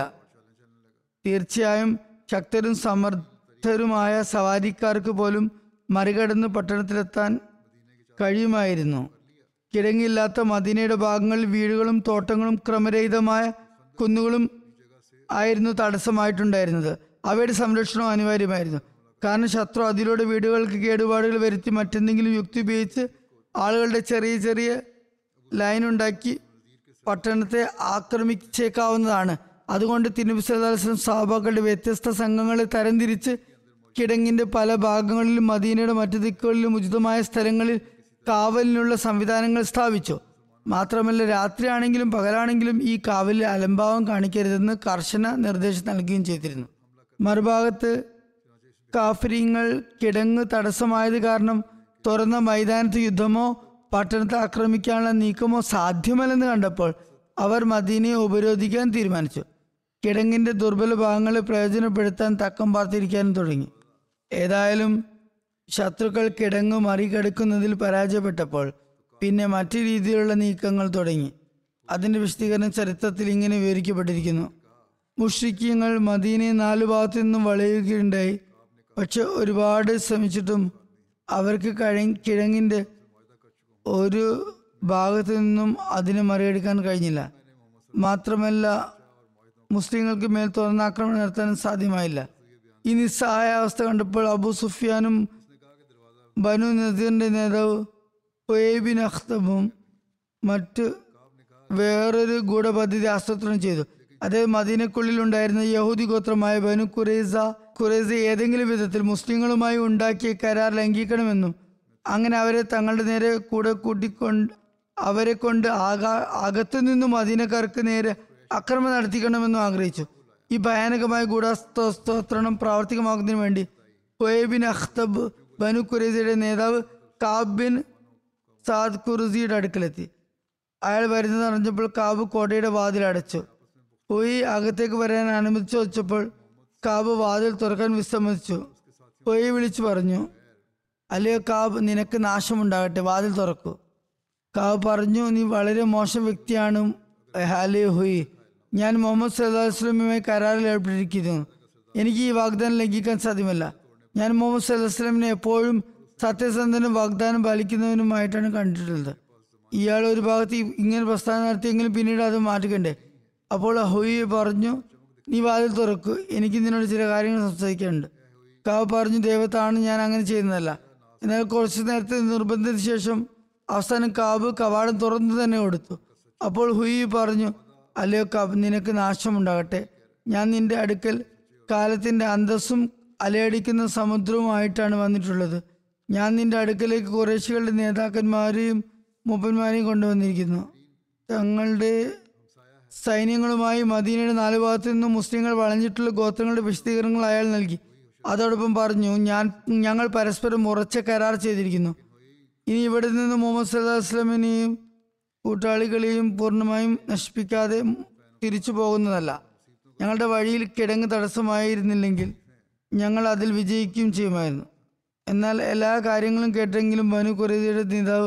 തീർച്ചയായും ശക്തരും സമർത്ഥരുമായ സവാരിക്കാർക്ക് പോലും മറികടന്ന് പട്ടണത്തിലെത്താൻ കഴിയുമായിരുന്നു കിടങ്ങില്ലാത്ത മദീനയുടെ ഭാഗങ്ങളിൽ വീടുകളും തോട്ടങ്ങളും ക്രമരഹിതമായ കുന്നുകളും ആയിരുന്നു തടസ്സമായിട്ടുണ്ടായിരുന്നത് അവയുടെ സംരക്ഷണം അനിവാര്യമായിരുന്നു കാരണം ശത്രു അതിലൂടെ വീടുകൾക്ക് കേടുപാടുകൾ വരുത്തി മറ്റെന്തെങ്കിലും യുക്തി ഉപയോഗിച്ച് ആളുകളുടെ ചെറിയ ചെറിയ ലൈൻ ഉണ്ടാക്കി പട്ടണത്തെ ആക്രമിച്ചേക്കാവുന്നതാണ് അതുകൊണ്ട് തിരുനബി സല്ലാസ്ലം സാബാക്കളുടെ വ്യത്യസ്ത സംഘങ്ങളെ തരംതിരിച്ച് കിടങ്ങിന്റെ പല ഭാഗങ്ങളിലും മദീനയുടെ മറ്റു ദിക്കുകളിലും ഉചിതമായ സ്ഥലങ്ങളിൽ കാവലിനുള്ള സംവിധാനങ്ങൾ സ്ഥാപിച്ചു മാത്രമല്ല രാത്രിയാണെങ്കിലും പകലാണെങ്കിലും ഈ കാവലിൽ അലംഭാവം കാണിക്കരുതെന്ന് കർശന നിർദ്ദേശം നൽകുകയും ചെയ്തിരുന്നു മറുഭാഗത്ത് കാഫര്യങ്ങൾ കിടങ്ങ് തടസ്സമായത് കാരണം തുറന്ന മൈതാനത്ത് യുദ്ധമോ പട്ടണത്തെ ആക്രമിക്കാനുള്ള നീക്കമോ സാധ്യമല്ലെന്ന് കണ്ടപ്പോൾ അവർ മദീനയെ ഉപരോധിക്കാൻ തീരുമാനിച്ചു കിടങ്ങിന്റെ ദുർബല ഭാഗങ്ങളെ പ്രയോജനപ്പെടുത്താൻ തക്കം പാർത്തിരിക്കാനും തുടങ്ങി ഏതായാലും ശത്രുക്കൾ കിടങ്ങ് മറികടക്കുന്നതിൽ പരാജയപ്പെട്ടപ്പോൾ പിന്നെ മറ്റു രീതിയിലുള്ള നീക്കങ്ങൾ തുടങ്ങി അതിന്റെ വിശദീകരണം ചരിത്രത്തിൽ ഇങ്ങനെ വിവരിക്കപ്പെട്ടിരിക്കുന്നു മുഷ്രിക്കീങ്ങൾ മദീനയെ നാലു ഭാഗത്തു നിന്നും വളയുകയുണ്ടായി പക്ഷെ ഒരുപാട് ശ്രമിച്ചിട്ടും അവർക്ക് കഴി കിഴങ്ങിന്റെ ഒരു ഭാഗത്തു നിന്നും അതിനെ മറികടക്കാൻ കഴിഞ്ഞില്ല മാത്രമല്ല മുസ്ലിങ്ങൾക്ക് മേൽ തുറന്നാക്രമണം നടത്താനും സാധ്യമായില്ല ഈ നിസ്സഹായ അവസ്ഥ കണ്ടപ്പോൾ അബു സുഫിയാനും ബനു നദീറിന്റെ നേതാവ് ഹുയൈബിൻ അഖ്തബും മറ്റ് വേറൊരു ഗൂഢപദ്ധതി ആസൂത്രണം ചെയ്തു അദ്ദേഹം മദീനക്കുള്ളിൽ ഉണ്ടായിരുന്ന യഹൂദി ഗോത്രമായ ബനു ഖുറൈസ ഖുറൈസ ഏതെങ്കിലും വിധത്തിൽ മുസ്ലിങ്ങളുമായി ഉണ്ടാക്കിയ കരാർ ലംഘിക്കണമെന്നും അങ്ങനെ അവരെ തങ്ങളുടെ നേരെ കൂടെ കൂട്ടിക്കൊണ്ട് അവരെ കൊണ്ട് ആകാ അകത്തു നിന്നും മദീനക്കാർക്ക് നേരെ അക്രമം നടത്തിക്കണമെന്നും ആഗ്രഹിച്ചു ഈ ഭയാനകമായ ഗൂഢാസ്ത്രോത്രണം പ്രാവർത്തികമാക്കുന്നതിന് വേണ്ടി ഹുയബിൻ അഖ്തബ് ബനു ഖുറൈസയുടെ നേതാവ് കാബ് ബിൻ സാദ് ഖുറുസിയുടെ അടുക്കലെത്തി അയാൾ വരുന്നത് അറിഞ്ഞപ്പോൾ കാബ് കോട്ടയുടെ വാതിൽ അടച്ചു ഹുയി അകത്തേക്ക് വരാൻ അനുമതിച്ചു വെച്ചപ്പോൾ കാബ് വാതിൽ തുറക്കാൻ വിസമ്മതിച്ചു ഹുയി വിളിച്ചു പറഞ്ഞു അല്ലയോ കാബ് നിനക്ക് നാശമുണ്ടാകട്ടെ വാതിൽ തുറക്കൂ കാബ് പറഞ്ഞു നീ വളരെ മോശം വ്യക്തിയാണ് ഹാലേ ഹുയി ഞാൻ മുഹമ്മദ് സല്ലാ വസ്ലമുമായി കരാറിൽ ഏർപ്പെട്ടിരിക്കുന്നു എനിക്ക് ഈ വാഗ്ദാനം ലംഘിക്കാൻ സാധ്യമല്ല ഞാൻ മുഹമ്മദ് സല്ലാ വസ്ലമിനെ എപ്പോഴും സത്യസന്ധനും വാഗ്ദാനം പാലിക്കുന്നവനുമായിട്ടാണ് കണ്ടിട്ടുള്ളത് ഇയാൾ ഒരു ഭാഗത്ത് ഈ- ഇങ്ങനെ പ്രസ്താവന നടത്തിയെങ്കിലും പിന്നീട് അത് മാറ്റുകണ്ടേ അപ്പോൾ ഹുയി പറഞ്ഞു നീ വാതിൽ തുറക്കൂ എനിക്ക് നിന്നോട് ചില കാര്യങ്ങൾ സംസാരിക്കാനുണ്ട് കാവ് പറഞ്ഞു ദൈവത്താണ് ഞാൻ അങ്ങനെ ചെയ്യുന്നതല്ല എന്നാൽ കുറച്ചു നേരത്തെ നിർബന്ധത്തിന് ശേഷം അവസാനം കാബ് കവാടം തുറന്നു തന്നെ കൊടുത്തു അപ്പോൾ ഹുയി പറഞ്ഞു അല്ലയോ കാബ് നിനക്ക് നാശമുണ്ടാകട്ടെ ഞാൻ നിന്റെ അടുക്കൽ കാലത്തിന്റെ അന്തസ്സും അലയടിക്കുന്ന സമുദ്രവുമായിട്ടാണ് വന്നിട്ടുള്ളത് ഞാൻ നിന്റെ അടുക്കലേക്ക് കുറേശികളുടെ നേതാക്കന്മാരെയും മൂപ്പന്മാരെയും കൊണ്ടുവന്നിരിക്കുന്നു തങ്ങളുടെ സൈന്യങ്ങളുമായി മദീനയുടെ നാല് ഭാഗത്തു നിന്നും മുസ്ലിങ്ങൾ വളഞ്ഞിട്ടുള്ള ഗോത്രങ്ങളുടെ വിശദീകരണങ്ങൾ അയാൾ നൽകി അതോടൊപ്പം പറഞ്ഞു ഞാൻ ഞങ്ങൾ പരസ്പരം ഉറച്ച കരാർ ചെയ്തിരിക്കുന്നു ഇനി ഇവിടെ നിന്ന് മുഹമ്മദ് സല്ലാ വസ്ലമിനെയും കൂട്ടാളികളെയും പൂർണ്ണമായും നശിപ്പിക്കാതെ തിരിച്ചു പോകുന്നതല്ല ഞങ്ങളുടെ വഴിയിൽ കിടങ്ങ് തടസ്സമായിരുന്നില്ലെങ്കിൽ ഞങ്ങൾ അതിൽ വിജയിക്കുകയും ചെയ്യുമായിരുന്നു എന്നാൽ എല്ലാ കാര്യങ്ങളും കേട്ടെങ്കിലും ബനു കുറേതിയുടെ നേതാവ്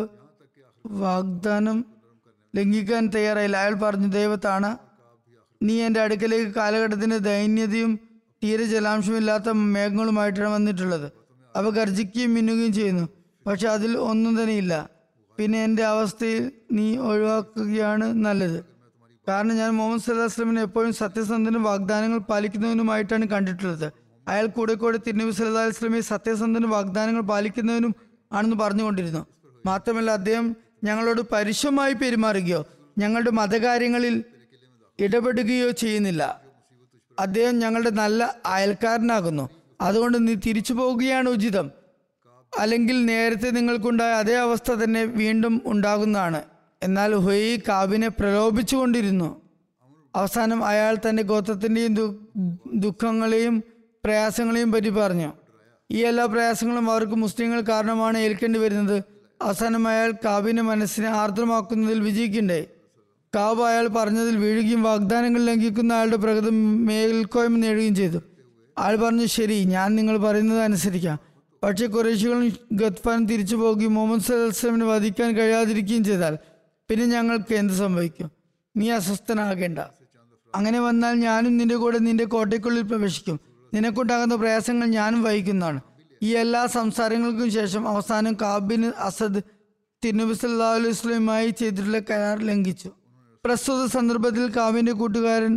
വാഗ്ദാനം ലംഘിക്കാൻ തയ്യാറായില്ല അയാൾ പറഞ്ഞു ദൈവത്താണ് നീ എൻ്റെ അടുക്കലേക്ക് കാലഘട്ടത്തിന്റെ ദൈന്യതയും തീരെ ജലാംശമില്ലാത്ത മേഘങ്ങളുമായിട്ടാണ് വന്നിട്ടുള്ളത് അവ ഗർജിക്കുകയും മിന്നുകയും ചെയ്യുന്നു പക്ഷെ അതിൽ ഒന്നും തന്നെ ഇല്ല പിന്നെ എൻ്റെ അവസ്ഥയിൽ നീ ഒഴിവാക്കുകയാണ് നല്ലത് കാരണം ഞാൻ മുഹമ്മദ് സല്ലാ വസ്ലമിനെ എപ്പോഴും സത്യസന്ധനും വാഗ്ദാനങ്ങൾ പാലിക്കുന്നവനുമായിട്ടാണ് കണ്ടിട്ടുള്ളത് അയാൾ കൂടെ കൂടെ തിരുനബി സല്ലാ വസ്ലമെ സത്യസന്ധനും വാഗ്ദാനങ്ങൾ പാലിക്കുന്നവനും ആണെന്ന് പറഞ്ഞുകൊണ്ടിരുന്നു മാത്രമല്ല അദ്ദേഹം ഞങ്ങളോട് പരുഷമായി പെരുമാറുകയോ ഞങ്ങളുടെ മതകാര്യങ്ങളിൽ ഇടപെടുകയോ ചെയ്യുന്നില്ല അദ്ദേഹം ഞങ്ങളുടെ നല്ല അയൽക്കാരനാകുന്നു അതുകൊണ്ട് നീ തിരിച്ചു പോവുകയാണ് ഉചിതം അല്ലെങ്കിൽ നേരത്തെ നിങ്ങൾക്കുണ്ടായ അതേ അവസ്ഥ തന്നെ വീണ്ടും ഉണ്ടാകുന്നതാണ് എന്നാൽ ഹുയി കാബിനെ പ്രലോഭിച്ചുകൊണ്ടിരുന്നു അവസാനം അയാൾ തന്റെ ഗോത്രത്തിന്റെയും ദു- ദുഃഖങ്ങളെയും പ്രയാസങ്ങളെയും പറ്റി പറഞ്ഞു ഈ എല്ലാ പ്രയാസങ്ങളും അവർക്ക് മുസ്ലിങ്ങൾ കാരണമാണ് ഏൽക്കേണ്ടി വരുന്നത് അവസാനം അയാൾ കാബിന്റെ മനസ്സിനെ ആർദ്രമാക്കുന്നതിൽ വിജയിക്കണ്ടായി കാബ് അയാൾ പറഞ്ഞതിൽ വീഴുകയും വാഗ്ദാനങ്ങൾ ലംഘിക്കുന്ന അയാളുടെ പ്രകൃതി മേൽക്കോയ്മ നേടുകയും ചെയ്തു അയാൾ പറഞ്ഞു ശരി ഞാൻ നിങ്ങൾ പറയുന്നത് അനുസരിക്കാം പക്ഷേ കുറേശികളും ഗത്ഫാൻ തിരിച്ചു പോകുകയും മുഹമ്മദ് സലഹ്സ്ലമിനെ വധിക്കാൻ കഴിയാതിരിക്കുകയും ചെയ്താൽ പിന്നെ ഞങ്ങൾക്ക് എന്ത് സംഭവിക്കും നീ അസ്വസ്ഥനാകേണ്ട അങ്ങനെ വന്നാൽ ഞാനും നിന്റെ കൂടെ നിന്റെ കോട്ടയ്ക്കുള്ളിൽ പ്രവേശിക്കും നിനക്കുണ്ടാകുന്ന പ്രയാസങ്ങൾ ഞാനും വഹിക്കുന്നതാണ് ഈ എല്ലാ സംസാരങ്ങൾക്കും ശേഷം അവസാനം കാബിന് അസദ് തിരുനബി സല്ലാ അലൈഹി വസ്ലയുമായി ചെയ്തിട്ടുള്ള കരാർ ലംഘിച്ചു പ്രസ്തുത സന്ദർഭത്തിൽ കാബിന്റെ കൂട്ടുകാരൻ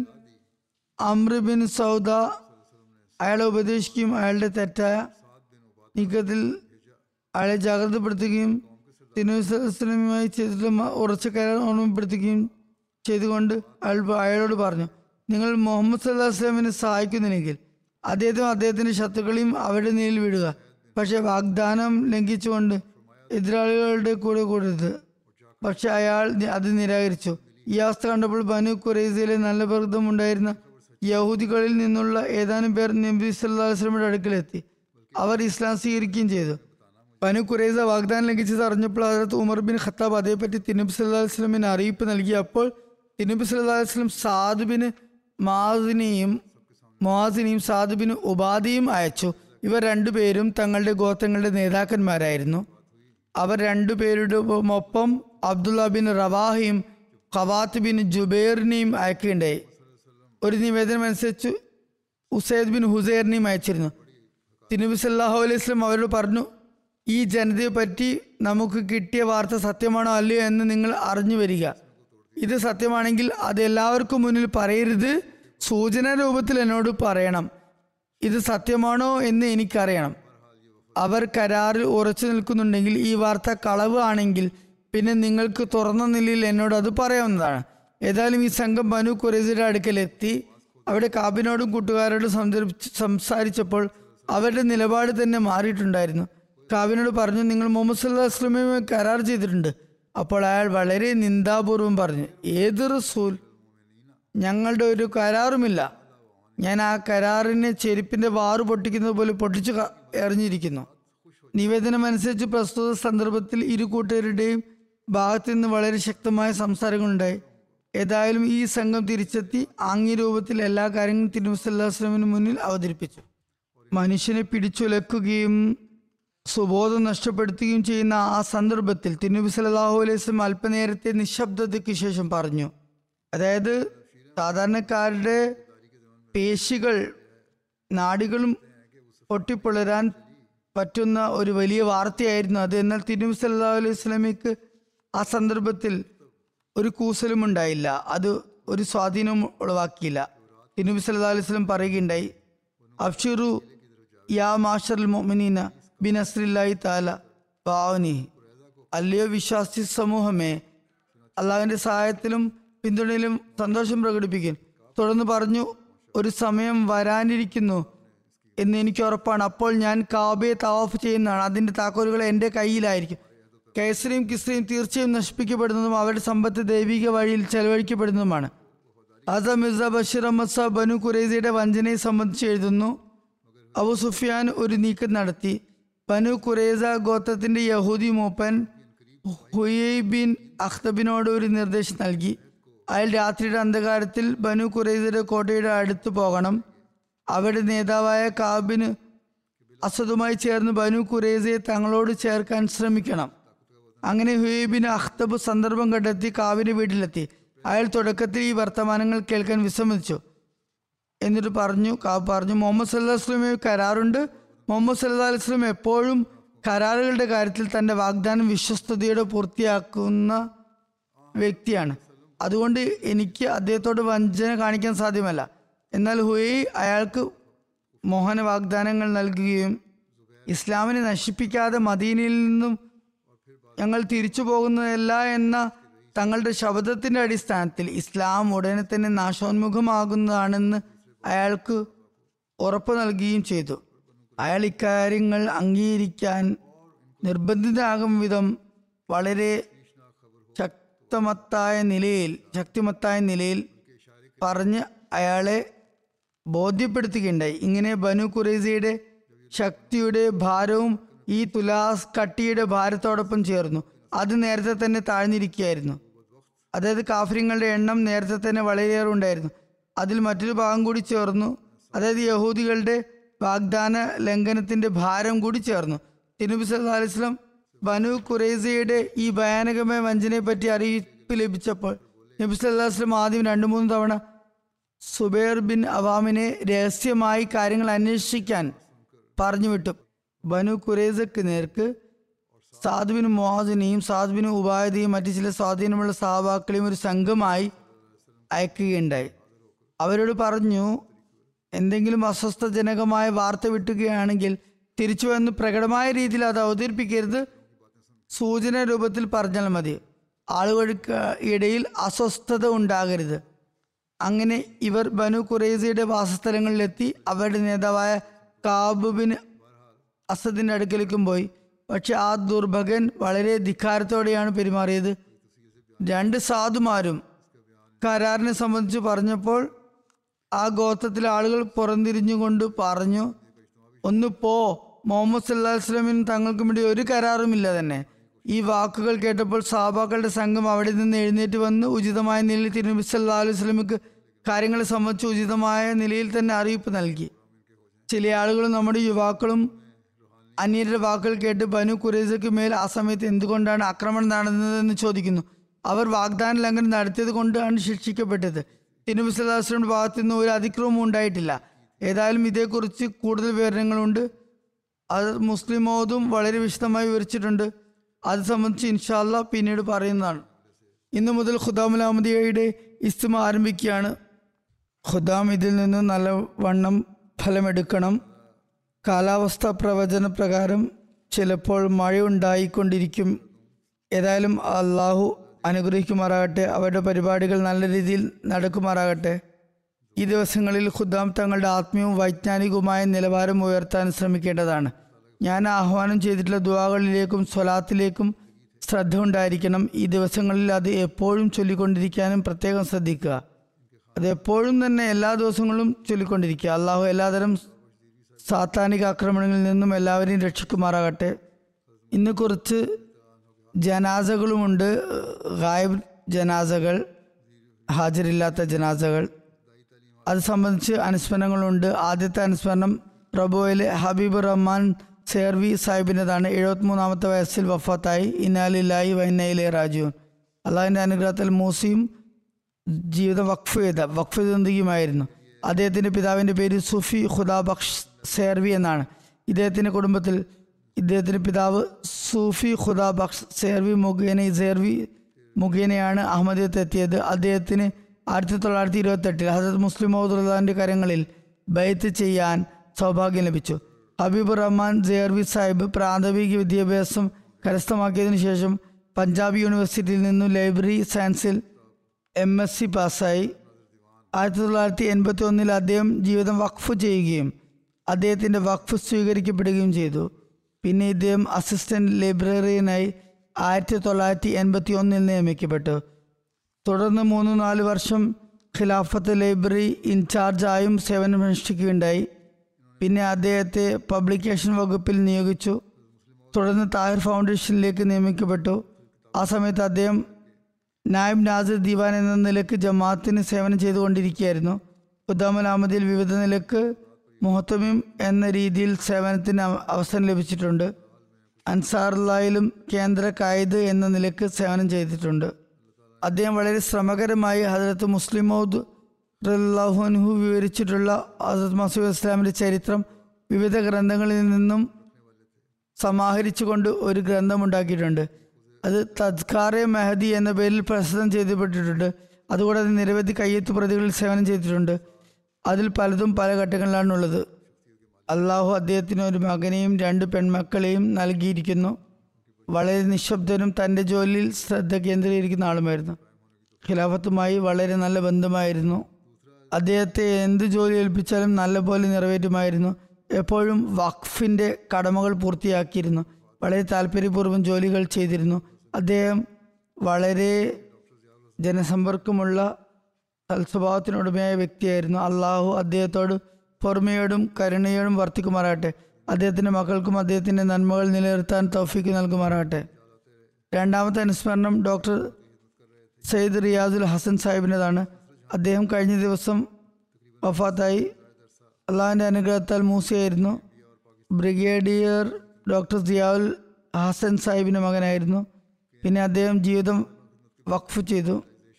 അമ്ര ബിൻ സൗദ അയാളെ ഉപദേശിക്കുകയും അയാളുടെ തെറ്റായ നീക്കത്തിൽ അയാളെ ജാഗ്രതപ്പെടുത്തുകയും തിരുവനന്തപുരമായി ചെയ്തിട്ടുള്ള മ- ഉറച്ച കരാർ ഓർമ്മപ്പെടുത്തുകയും ചെയ്തുകൊണ്ട് അയാൾ അയാളോട് പറഞ്ഞു നിങ്ങൾ മുഹമ്മദ് സല്ലാഹു വസ്ലമിനെ സഹായിക്കുന്നില്ലെങ്കിൽ അദ്ദേഹത്തിന് അദ്ദേഹത്തിന്റെ ശത്രുക്കളെയും അവരുടെ നീരിൽ വിടുക പക്ഷെ വാഗ്ദാനം ലംഘിച്ചുകൊണ്ട് എതിരാളികളുടെ കൂടെ കൂടരുത് പക്ഷെ അയാൾ നി- അത് നിരാകരിച്ചു ഈ അവസ്ഥ കണ്ടപ്പോൾ ബനു ഖുറൈസയിലെ നല്ല ബന്ധമുണ്ടായിരുന്ന യഹൂദികളിൽ നിന്നുള്ള ഏതാനും പേർ നബി സല്ലല്ലാഹു അലൈഹി വസല്ലമയുടെ അടുക്കലെത്തി അവർ ഇസ്ലാം സ്വീകരിക്കുകയും ചെയ്തു ബനു ഖുറൈസ വാഗ്ദാനം ലംഘിച്ചത് അറിഞ്ഞപ്പോൾ അതിനകത്ത് ഉമർ ബിൻ ഖത്താബ് അതേപ്പറ്റി തിരുനബി സല്ലല്ലാഹു അലൈഹി വസല്ലമിന് അറിയിപ്പ് നൽകി അപ്പോൾ തിരുനബി സല്ലല്ലാഹു അലൈഹി വസല്ലം സാദുബിന് മാസിനെയും മുഹാസിനെയും സാദുബിന് ഉപാധിയും അയച്ചു ഇവർ രണ്ടുപേരും തങ്ങളുടെ ഗോത്രങ്ങളുടെ നേതാക്കന്മാരായിരുന്നു അവർ രണ്ടുപേരുടെ ഒപ്പം അബ്ദുള്ള ബിൻ റവാഹിയും ഖവാത്ത് ബിൻ ജുബൈറിനെയും അയക്കുകയുണ്ടായി ഒരു നിവേദനം അനുസരിച്ച് ഉസൈദ് ബിൻ ഹുസൈറിനെയും അയച്ചിരുന്നു തിരുനബി സല്ലാഹു അലൈഹി സ്വലം അവരോട് പറഞ്ഞു ഈ ജനതയെ പറ്റി നമുക്ക് കിട്ടിയ വാർത്ത സത്യമാണോ അല്ലയോ എന്ന് നിങ്ങൾ അറിഞ്ഞു വരിക ഇത് സത്യമാണെങ്കിൽ അത് എല്ലാവർക്കും മുന്നിൽ പറയരുത് സൂചന രൂപത്തിൽ എന്നോട് പറയണം ഇത് സത്യമാണോ എന്ന് എനിക്കറിയണം അവർ കരാറിൽ ഉറച്ചു നിൽക്കുന്നുണ്ടെങ്കിൽ ഈ വാർത്ത കളവ് ആണെങ്കിൽ പിന്നെ നിങ്ങൾക്ക് തുറന്ന നിലയിൽ എന്നോട് അത് പറയാവുന്നതാണ് ഏതായാലും ഈ സംഘം ബനു ഖുറൈസയുടെ അടുക്കലെത്തി അവിടെ കാബിനോടും കൂട്ടുകാരോടും സംസാരിച്ച് സംസാരിച്ചപ്പോൾ അവരുടെ നിലപാട് തന്നെ മാറിയിട്ടുണ്ടായിരുന്നു കാബിനോട് പറഞ്ഞു നിങ്ങൾ മുഹമ്മദ് സല്ലാ വസ്ലമയുമായി കരാർ ചെയ്തിട്ടുണ്ട് അപ്പോൾ അയാൾ വളരെ നിന്ദാപൂർവം പറഞ്ഞു ഏത് റസൂൽ ഞങ്ങളുടെ ഒരു കരാറുമില്ല ഞാൻ ആ കരാറിനെ ചെരുപ്പിന്റെ വാറ് പൊട്ടിക്കുന്നത് പോലെ പൊട്ടിച്ചു ക- എറിഞ്ഞിരിക്കുന്നു നിവേദനം അനുസരിച്ച് പ്രസ്തുത സന്ദർഭത്തിൽ ഇരു കൂട്ടരുടെയും ഭാഗത്തു നിന്ന് വളരെ ശക്തമായ സംസാരങ്ങളുണ്ടായി ഏതായാലും ഈ സംഘം തിരിച്ചെത്തി ആംഗ്യ രൂപത്തിൽ എല്ലാ കാര്യങ്ങളും തിരുവസ്ലാസ്ലമിന് മുന്നിൽ അവതരിപ്പിച്ചു മനുഷ്യനെ പിടിച്ചുലക്കുകയും സുബോധം നഷ്ടപ്പെടുത്തുകയും ചെയ്യുന്ന ആ സന്ദർഭത്തിൽ തിരുനബി സല്ലല്ലാഹു അലൈഹി വസല്ലം അല്പനേരത്തെ നിശബ്ദതയ്ക്ക് ശേഷം പറഞ്ഞു അതായത് സാധാരണക്കാരുടെ പേശികൾ നാടികളും പൊട്ടിപ്പൊളരാൻ പറ്റുന്ന ഒരു വലിയ വാർത്തയായിരുന്നു അത് എന്നാൽ തിരുനബി സല്ലല്ലാഹു അലൈഹി വസല്ലമയ്ക്ക് ആ സന്ദർഭത്തിൽ ഒരു കൂസലും ഉണ്ടായില്ല അത് ഒരു സ്വാധീനവും ഉളവാക്കിയില്ല തിരുനബി സല്ലല്ലാഹു അലൈഹി വസല്ലം പറയുകയുണ്ടായി അഫ്ഷിറു യാ മാഷർ മൊമിനീന ബിനസ്രില്ലാഹി താല ബാവനി അല്ലയോ വിശ്വാസി സമൂഹമേ അള്ളാഹുവിന്റെ സഹായത്തിലും പിന്തുണയിലും സന്തോഷം പ്രകടിപ്പിക്കും തുടർന്ന് പറഞ്ഞു ഒരു സമയം വരാനിരിക്കുന്നു എന്ന് എനിക്ക് ഉറപ്പാണ് അപ്പോൾ ഞാൻ കാബയെ തവാഫ് ചെയ്യുന്നതാണ് അതിന്റെ താക്കോലുകൾ എൻ്റെ കയ്യിലായിരിക്കും കേസരിയും കിസ്രയും തീർച്ചയായും നശിപ്പിക്കപ്പെടുന്നതും അവരുടെ സമ്പത്ത് ദൈവിക വഴിയിൽ ചെലവഴിക്കപ്പെടുന്നതുമാണ് അസ മിർസ ബഷീർ അഹമ്മദ് സാബ് ബനു ഖുറൈസയുടെ വഞ്ചനയെ സംബന്ധിച്ച് എഴുതുന്നു അബു സുഫിയാൻ ഒരു നീക്കം നടത്തി ബനു ഖുറൈസ ഗോത്രത്തിന്റെ യഹൂദി മൂപ്പൻ ഹുയൈ ബിൻ അഖ്തബിനോട് ഒരു നിർദ്ദേശം നൽകി അയാൾ രാത്രിയുടെ അന്ധകാരത്തിൽ ബനു ഖുറൈസയുടെ കോട്ടയുടെ അടുത്ത് പോകണം അവരുടെ നേതാവായ കാബിന് അസദുമായി ചേർന്ന് ബനു ഖുറൈസയെ തങ്ങളോട് ചേർക്കാൻ ശ്രമിക്കണം അങ്ങനെ ഹുയൈബിന് അഖ്തബ് സന്ദർഭം കണ്ടെത്തി കാവിന്റെ വീട്ടിലെത്തി അയാൾ തുടക്കത്തിൽ ഈ വർത്തമാനങ്ങൾ കേൾക്കാൻ വിസമ്മതിച്ചു എന്നിട്ട് പറഞ്ഞു കാബ് പറഞ്ഞു മുഹമ്മദ് സല്ലാ വസ്ലമെ കരാറുണ്ട് മുഹമ്മദ് സല്ലാ അലൈഹി വസ്ലം എപ്പോഴും കരാറുകളുടെ കാര്യത്തിൽ തന്റെ വാഗ്ദാനം വിശ്വസ്തയോടെ പൂർത്തിയാക്കുന്ന വ്യക്തിയാണ് അതുകൊണ്ട് എനിക്ക് അദ്ദേഹത്തോട് വഞ്ചന കാണിക്കാൻ സാധ്യമല്ല എന്നാൽ ഹുയൈ അയാൾക്ക് മോഹന വാഗ്ദാനങ്ങൾ നൽകുകയും ഇസ്ലാമിനെ നശിപ്പിക്കാതെ മദീനയിൽ നിന്നും ഞങ്ങൾ തിരിച്ചു പോകുന്നതല്ല എന്ന തങ്ങളുടെ ശബ്ദത്തിന്റെ അടിസ്ഥാനത്തിൽ ഇസ്ലാം ഉടനെ തന്നെ നാശോന്മുഖമാകുന്നതാണെന്ന് അയാൾക്ക് ഉറപ്പ് നൽകുകയും ചെയ്തു അയാൾ ഇക്കാര്യങ്ങൾ അംഗീകരിക്കാൻ നിർബന്ധിതനാകും വിധം വളരെ ശക്- യുക്തമത്തായ നിലയിൽ ശക്തിമത്തായ നിലയിൽ പറഞ്ഞ് അയാളെ ബോധ്യപ്പെടുത്തുകയുണ്ടായി ഇങ്ങനെ ബനു കുറേസയുടെ ശക്തിയുടെ ഭാരവും ഈ തുലാസ് കട്ടിയുടെ ഭാരത്തോടൊപ്പം ചേർന്നു അത് നേരത്തെ തന്നെ താഴ്ന്നിരിക്കുകയായിരുന്നു അതായത് കാഫര്യങ്ങളുടെ എണ്ണം നേരത്തെ തന്നെ വളരെയേറെ ഉണ്ടായിരുന്നു അതിൽ മറ്റൊരു ഭാഗം കൂടി ചേർന്നു അതായത് യഹൂദികളുടെ വാഗ്ദാന ലംഘനത്തിന്റെ ഭാരം കൂടി ചേർന്നു തിരുനബി സല്ലല്ലാഹു അലൈഹി വസല്ലം ബനു ഖുറൈസയുടെ ഈ ഭയാനകമായ വഞ്ചനയെ പറ്റി അറിയിപ്പ് ലഭിച്ചപ്പോൾ നബി സല്ലല്ലാഹു അലൈഹി വസല്ലം ആദ്യം രണ്ടു മൂന്ന് തവണ സുബൈർ ബിൻ അവാമിനെ രഹസ്യമായി കാര്യങ്ങൾ അന്വേഷിക്കാൻ പറഞ്ഞു വിട്ടു ബനു ഖുറൈസക്ക് നേർക്ക് സാദുബിൻ മുഹാസിനെയും സാദുബിൻ ഉപായതയും മറ്റു ചില സ്വാധീനമുള്ള സഹാബാക്കളെയും ഒരു സംഘമായി അയക്കുകയുണ്ടായി അവരോട് പറഞ്ഞു എന്തെങ്കിലും അസ്വസ്ഥജനകമായ വാർത്ത വിട്ടുകയാണെങ്കിൽ തിരിച്ചു വന്ന് പ്രകടമായ രീതിയിൽ അത് അവതരിപ്പിക്കരുത് സൂചന രൂപത്തിൽ പറഞ്ഞാൽ മതി ആളുകൾക്ക് ഇടയിൽ അസ്വസ്ഥത ഉണ്ടാകരുത് അങ്ങനെ ഇവർ ബനു ഖുറൈസയുടെ വാസസ്ഥലങ്ങളിലെത്തി അവരുടെ നേതാവായ കാബുബിൻ അസദിന്റെ അടുക്കലേക്കും പോയി പക്ഷെ ആ ദുർഭകൻ വളരെ ധിക്കാരത്തോടെയാണ് പെരുമാറിയത് രണ്ട് സാധുമാരും കരാറിനെ സംബന്ധിച്ച് പറഞ്ഞപ്പോൾ ആ ഗോത്രത്തിലെ ആളുകൾ പുറംതിരിഞ്ഞുകൊണ്ട് പറഞ്ഞു ഒന്ന് പോ മുഹമ്മദ് സല്ലാ വസ്ലമിന് തങ്ങൾക്കും വേണ്ടി ഒരു കരാറുമില്ല തന്നെ ഈ വാക്കുകൾ കേട്ടപ്പോൾ സാബാക്കളുടെ സംഘം അവിടെ നിന്ന് എഴുന്നേറ്റ് വന്ന് ഉചിതമായ നിലയിൽ തിരുനബി സല്ലാ അലൈഹി വസ്ലമിക്ക് കാര്യങ്ങളെ സംബന്ധിച്ച് ഉചിതമായ നിലയിൽ തന്നെ അറിയിപ്പ് നൽകി ചില ആളുകളും നമ്മുടെ യുവാക്കളും അന്യരുടെ വാക്കുകൾ കേട്ട് ബനു ഖുറൈസയ്ക്ക് മേൽ ആ സമയത്ത് എന്തുകൊണ്ടാണ് ആക്രമണം നടന്നതെന്ന് ചോദിക്കുന്നു അവർ വാഗ്ദാന ലംഘനം നടത്തിയത് കൊണ്ടാണ് ശിക്ഷിക്കപ്പെട്ടത് തിരുനബി സല്ലാസ്ലമിന്റെ ഭാഗത്തു നിന്ന് ഒരു അതിക്രമവും ഉണ്ടായിട്ടില്ല ഏതായാലും ഇതേക്കുറിച്ച് കൂടുതൽ വിവരങ്ങളുണ്ട് അത് മുസ്ലിം മോദും വളരെ വിശദമായി വിവരിച്ചിട്ടുണ്ട് അത് സംബന്ധിച്ച് ഇൻഷാല്ല പിന്നീട് പറയുന്നതാണ് ഇന്നു മുതൽ ഖുദാമുൽ അഹമ്മദിയയുടെ ഇസ്തിമ ആരംഭിക്കുകയാണ് ഖുദാം ഇതിൽ നിന്ന് നല്ലവണ്ണം ഫലമെടുക്കണം കാലാവസ്ഥ പ്രവചന പ്രകാരം ചിലപ്പോൾ മഴയുണ്ടായിക്കൊണ്ടിരിക്കും ഏതായാലും അള്ളാഹു അനുഗ്രഹിക്കുമാറാകട്ടെ അവരുടെ പരിപാടികൾ നല്ല രീതിയിൽ നടക്കുമാറാകട്ടെ ഈ ദിവസങ്ങളിൽ ഖുദ്ദാം തങ്ങളുടെ ആത്മീയവും വൈജ്ഞാനികവുമായ നിലവാരം ഉയർത്താൻ ശ്രമിക്കേണ്ടതാണ് ഞാൻ ആഹ്വാനം ചെയ്തിട്ടുള്ള ദുവാകളിലേക്കും സ്വലാത്തിലേക്കും ശ്രദ്ധ ഉണ്ടായിരിക്കണം ഈ ദിവസങ്ങളിൽ അത് എപ്പോഴും ചൊല്ലിക്കൊണ്ടിരിക്കാനും പ്രത്യേകം ശ്രദ്ധിക്കുക അത് എപ്പോഴും തന്നെ എല്ലാ ദിവസങ്ങളും ചൊല്ലിക്കൊണ്ടിരിക്കുക അള്ളാഹു എല്ലാതരം സാത്താനിക ആക്രമണങ്ങളിൽ നിന്നും എല്ലാവരെയും രക്ഷിക്കുമാറാകട്ടെ ഇന്ന് കുറച്ച് ജനാസകളുമുണ്ട് ഗായബ് ജനാസകൾ ഹാജരില്ലാത്ത ജനാസകൾ അത് സംബന്ധിച്ച് അനുസ്മരണങ്ങളുണ്ട് ആദ്യത്തെ അനുസ്മരണം പ്രഭുവിലെ ഹബീബ് റഹ്മാൻ സേർവി സാഹിബിൻ്റെതാണ് എഴുപത്തിമൂന്നാമത്തെ വയസ്സിൽ വഫാത്തായി ഇന്നാലില്ലായി വൈനയിലെ രാജുവും അള്ളാഹിൻ്റെ അനുഗ്രഹത്തിൽ മൂസിയും ജീവിതം വഖഫ് ചെയ്ത വഖഫ് ചിന്തയുമായിരുന്നു അദ്ദേഹത്തിൻ്റെ പിതാവിൻ്റെ പേര് സുഫി ഖുദാ ബക്ഷ് സേർവി എന്നാണ് ഇദ്ദേഹത്തിൻ്റെ കുടുംബത്തിൽ ഇദ്ദേഹത്തിൻ്റെ പിതാവ് സൂഫി ഖുദാ ബക്ഷ് സേർവി മുഖേന സേർവി മുഖേനയാണ് അഹമ്മദിയത്ത് എത്തിയത് അദ്ദേഹത്തിന് ആയിരത്തി തൊള്ളായിരത്തി ഇരുപത്തെട്ടിൽ ഹസരത് മുസ്ലിം മൗദുല്ലാൻ്റെ കരങ്ങളിൽ ബൈത്ത് ചെയ്യാൻ സൗഭാഗ്യം ലഭിച്ചു ഹബീബ് റഹ്മാൻ സേർവി സാഹിബ് പ്രാഥമിക വിദ്യാഭ്യാസം കരസ്ഥമാക്കിയതിനു ശേഷം പഞ്ചാബ് യൂണിവേഴ്സിറ്റിയിൽ നിന്നും ലൈബ്രറി സയൻസിൽ എം എസ് സി പാസ്സായി ആയിരത്തി തൊള്ളായിരത്തി എൺപത്തി ഒന്നിൽ അദ്ദേഹം ജീവിതം വഖഫ് ചെയ്യുകയും അദ്ദേഹത്തിൻ്റെ വഖഫ് സ്വീകരിക്കപ്പെടുകയും ചെയ്തു പിന്നെ ഇദ്ദേഹം അസിസ്റ്റന്റ് ലൈബ്രറിയനായി ആയിരത്തി തൊള്ളായിരത്തി എൺപത്തി ഒന്നിൽ നിയമിക്കപ്പെട്ടു തുടർന്ന് മൂന്ന് നാല് വർഷം ഖിലാഫത്ത് ലൈബ്രറി ഇൻചാർജായും സേവനമനുഷ്ഠിക്കുകയുണ്ടായി പിന്നെ അദ്ദേഹത്തെ പബ്ലിക്കേഷൻ വകുപ്പിൽ നിയോഗിച്ചു തുടർന്ന് താഹിർ ഫൗണ്ടേഷനിലേക്ക് നിയമിക്കപ്പെട്ടു ആ സമയത്ത് അദ്ദേഹം നായിബ് നാസിർ ദിവാൻ എന്ന നിലക്ക് ജമാഅത്തിന് സേവനം ചെയ്തുകൊണ്ടിരിക്കുകയായിരുന്നു ഉദ്ദാമുൽ അഹമ്മദിൽ വിവിധ നിലക്ക് മുഹത്തമിം എന്ന രീതിയിൽ സേവനത്തിന് അവ- അവസരം ലഭിച്ചിട്ടുണ്ട് അൻസാറുല്ലായിലും കേന്ദ്ര കായിദ് എന്ന നിലക്ക് സേവനം ചെയ്തിട്ടുണ്ട് അദ്ദേഹം വളരെ ശ്രമകരമായി ഹജരത്ത് മുസ്ലിം മൗദ് റഹുൻഹു വിവരിച്ചിട്ടുള്ള ഹസരത്ത് മസൂദ് ഇസ്ലാമിൻ്റെ ചരിത്രം വിവിധ ഗ്രന്ഥങ്ങളിൽ നിന്നും സമാഹരിച്ചുകൊണ്ട് ഒരു ഗ്രന്ഥമുണ്ടാക്കിയിട്ടുണ്ട് അത് തദ്കാറെ മെഹദി എന്ന പേരിൽ പ്രസിദ്ധം ചെയ്യപ്പെട്ടിട്ടുണ്ട് അതുകൂടാതെ നിരവധി കയ്യെത്ത് പ്രതികളിൽ സേവനം ചെയ്തിട്ടുണ്ട് അതിൽ പലതും പല ഘട്ടങ്ങളിലാണുള്ളത് അള്ളാഹു അദ്ദേഹത്തിന് ഒരു മകനെയും രണ്ട് പെൺമക്കളെയും നൽകിയിരിക്കുന്നു വളരെ നിശബ്ദനും തൻ്റെ ജോലിയിൽ ശ്രദ്ധ കേന്ദ്രീകരിക്കുന്ന ആളുമായിരുന്നു ഖിലാഫത്തുമായി വളരെ നല്ല ബന്ധമായിരുന്നു അദ്ദേഹത്തെ എന്ത് ജോലി ഏൽപ്പിച്ചാലും നല്ലപോലെ നിറവേറ്റുമായിരുന്നു എപ്പോഴും വഖഫിൻ്റെ കടമകൾ പൂർത്തിയാക്കിയിരുന്നു വളരെ താല്പര്യപൂർവ്വം ജോലികൾ ചെയ്തിരുന്നു അദ്ദേഹം വളരെ ജനസമ്പർക്കമുള്ള സൽസ്വഭാവത്തിനുടമയായ വ്യക്തിയായിരുന്നു അള്ളാഹു അദ്ദേഹത്തോട് പൊറുമയോടും കരുണയോടും വർത്തിക്കുമാറാട്ടെ അദ്ദേഹത്തിൻ്റെ മക്കൾക്കും അദ്ദേഹത്തിൻ്റെ നന്മകൾ നിലനിർത്താൻ തൗഫീക്ക് നൽകുമാറാട്ടെ രണ്ടാമത്തെ അനുസ്മരണം ഡോക്ടർ സയ്യിദ് റിയാദുൽ ഹസൻ സാഹിബിൻ്റെതാണ് അദ്ദേഹം കഴിഞ്ഞ ദിവസം വഫാത്തായി അള്ളാഹിൻ്റെ അനുഗ്രഹത്താൽ മൂസയായിരുന്നു ബ്രിഗേഡിയർ ഡോക്ടർ സിയാവുൽ ഹസൻ സാഹിബിൻ്റെ മകനായിരുന്നു പിന്നെ അദ്ദേഹം ജീവിതം വഖഫ് ചെയ്തു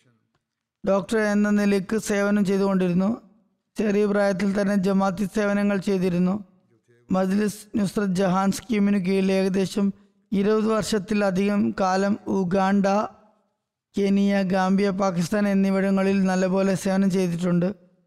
ഡോക്ടർ എന്ന നിലയ്ക്ക് സേവനം ചെയ്തുകൊണ്ടിരുന്നു ചെറിയ പ്രായത്തിൽ തന്നെ ജമാഅത്തി സേവനങ്ങൾ ചെയ്തിരുന്നു മജ്ലിസ് നുസ്രത് ജഹാൻ സ്കീമിന് കീഴിൽ ഏകദേശം ഇരുപത് വർഷത്തിലധികം കാലം ഉഗാണ്ട കെനിയ ഗാംബിയ പാകിസ്ഥാൻ എന്നിവിടങ്ങളിൽ നല്ലപോലെ സേവനം ചെയ്തിട്ടുണ്ട്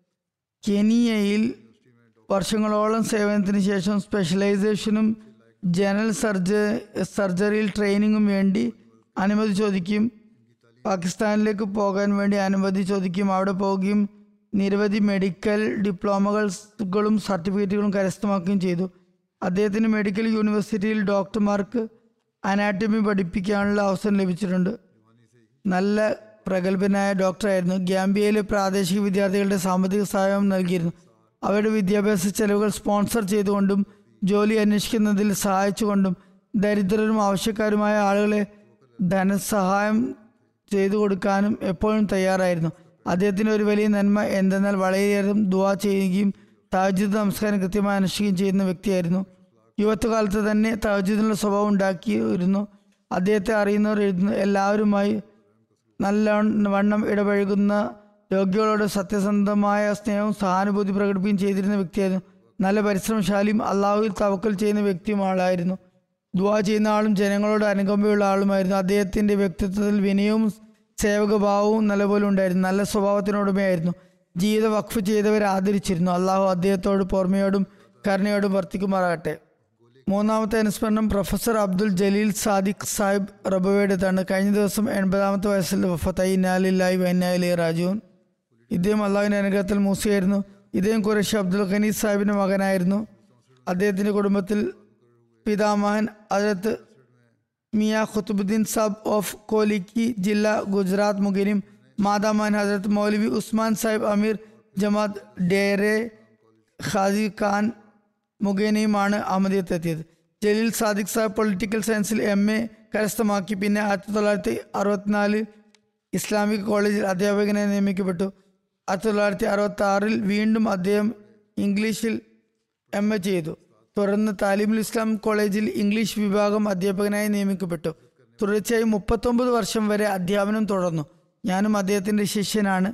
കെനിയയിൽ വർഷങ്ങളോളം സേവനത്തിന് ശേഷം സ്പെഷ്യലൈസേഷനും ജനറൽ സർജ സർജറിയിൽ ട്രെയിനിങ്ങും വേണ്ടി അനുമതി ചോദിക്കും പാകിസ്ഥാനിലേക്ക് പോകാൻ വേണ്ടി അനുമതി ചോദിക്കും അവിടെ പോവുകയും നിരവധി മെഡിക്കൽ ഡിപ്ലോമകളും സർട്ടിഫിക്കറ്റുകളും കരസ്ഥമാക്കുകയും ചെയ്തു അദ്ദേഹത്തിന് മെഡിക്കൽ യൂണിവേഴ്സിറ്റിയിൽ ഡോക്ടർമാർക്ക് അനാറ്റമി പഠിപ്പിക്കാനുള്ള അവസരം ലഭിച്ചിട്ടുണ്ട് നല്ല പ്രഗത്ഭനായ ഡോക്ടറായിരുന്നു ഗ്യാംബിയയിലെ പ്രാദേശിക വിദ്യാർത്ഥികളുടെ സാമ്പത്തിക സഹായം നൽകിയിരുന്നു അവരുടെ വിദ്യാഭ്യാസ ചെലവുകൾ സ്പോൺസർ ചെയ്തുകൊണ്ടും ജോലി അന്വേഷിക്കുന്നതിൽ സഹായിച്ചുകൊണ്ടും ദരിദ്രരും ആവശ്യക്കാരുമായ ആളുകളെ ധനസഹായം ചെയ്തു കൊടുക്കാനും എപ്പോഴും തയ്യാറായിരുന്നു അദ്ദേഹത്തിന് ഒരു വലിയ നന്മ എന്തെന്നാൽ വളരെയധികം ദുവാ ചെയ്യുകയും താജ്ജുദ് നമസ്കാരം കൃത്യമായി അനുഷ്ഠിക്കുകയും ചെയ്യുന്ന വ്യക്തിയായിരുന്നു യുവത്വകാലത്ത് തന്നെ താജ്ജുദിനുള്ള സ്വഭാവം ഉണ്ടാക്കിയിരുന്നു അദ്ദേഹത്തെ അറിയുന്നവർ എഴുതുന്ന എല്ലാവരുമായി നല്ല വണ്ണം ഇടപഴകുന്ന രോഗികളോട് സത്യസന്ധമായ സ്നേഹവും സഹാനുഭൂതി പ്രകടിപ്പിക്കുകയും ചെയ്തിരുന്ന വ്യക്തിയായിരുന്നു നല്ല പരിശ്രമശാലിയും അള്ളാഹുവിൽ തവക്കൽ ചെയ്യുന്ന വ്യക്തിയും ആളായിരുന്നു ദുവാ ചെയ്യുന്ന ആളും ജനങ്ങളോട് അനുകമ്പയുള്ള ആളുമായിരുന്നു അദ്ദേഹത്തിന്റെ വ്യക്തിത്വത്തിൽ വിനയവും സേവകഭാവവും നല്ലപോലെ ഉണ്ടായിരുന്നു നല്ല സ്വഭാവത്തിനോടുമയായിരുന്നു ജീവിത വഖഫ് ചെയ്തവരെ ആദരിച്ചിരുന്നു അള്ളാഹു അദ്ദേഹത്തോട് പൊറമയോടും കരുണയോടും വർത്തിക്കുമാറാകട്ടെ മൂന്നാമത്തെ അനുസ്മരണം പ്രൊഫസർ അബ്ദുൽ ജലീൽ സാദിഖ് സാഹിബ് റബുവയുടേതാണ് കഴിഞ്ഞ ദിവസം എൺപതാമത്തെ വയസ്സിൽ വഫത്തായി ഇന്നാലില്ലായി വൈനാലി രാജുവൻ ഇദ്ദേഹം അള്ളാഹുവിൻ്റെ അനുഗ്രഹത്തിൽ മൂസിയായിരുന്നു ഇദ്ദേഹം ഖുറേഷ് അബ്ദുൽ ഖനീ സാഹിബിൻ്റെ മകനായിരുന്നു അദ്ദേഹത്തിൻ്റെ കുടുംബത്തിൽ പിതാമഹൻ അതിലത്ത് മിയ ഖുത്തുബുദ്ദീൻ സാബ് ഓഫ് കോലിക്കി ജില്ല ഗുജറാത്ത് മുഖേനയും മാതാമഹൻ ഹജരത്ത് മൗലവി ഉസ്മാൻ സാഹിബ് അമീർ ജമാത്ത് ഡേറെ ഖാസി ഖാൻ മുഖേനയുമാണ് അഹമ്മദിയത്തെത്തിയത് ജലീൽ സാദിഖ് സാഹിബ് പൊളിറ്റിക്കൽ സയൻസിൽ എം എ കരസ്ഥമാക്കി പിന്നെ ആയിരത്തി തൊള്ളായിരത്തി അറുപത്തിനാല് ഇസ്ലാമിക് കോളേജിൽ അധ്യാപകനായി നിയമിക്കപ്പെട്ടു ആയിരത്തി തൊള്ളായിരത്തി അറുപത്തി ആറിൽ വീണ്ടും അദ്ദേഹം ഇംഗ്ലീഷിൽ എം എ ചെയ്തു തുടർന്ന് താലിമുൽ ഇസ്ലാം കോളേജിൽ ഇംഗ്ലീഷ് വിഭാഗം അധ്യാപകനായി നിയമിക്കപ്പെട്ടു തുടർച്ചയായി മുപ്പത്തൊമ്പത് വർഷം വരെ അധ്യാപനം തുടർന്നു ഞാനും അദ്ദേഹത്തിൻ്റെ ശിഷ്യനാണ്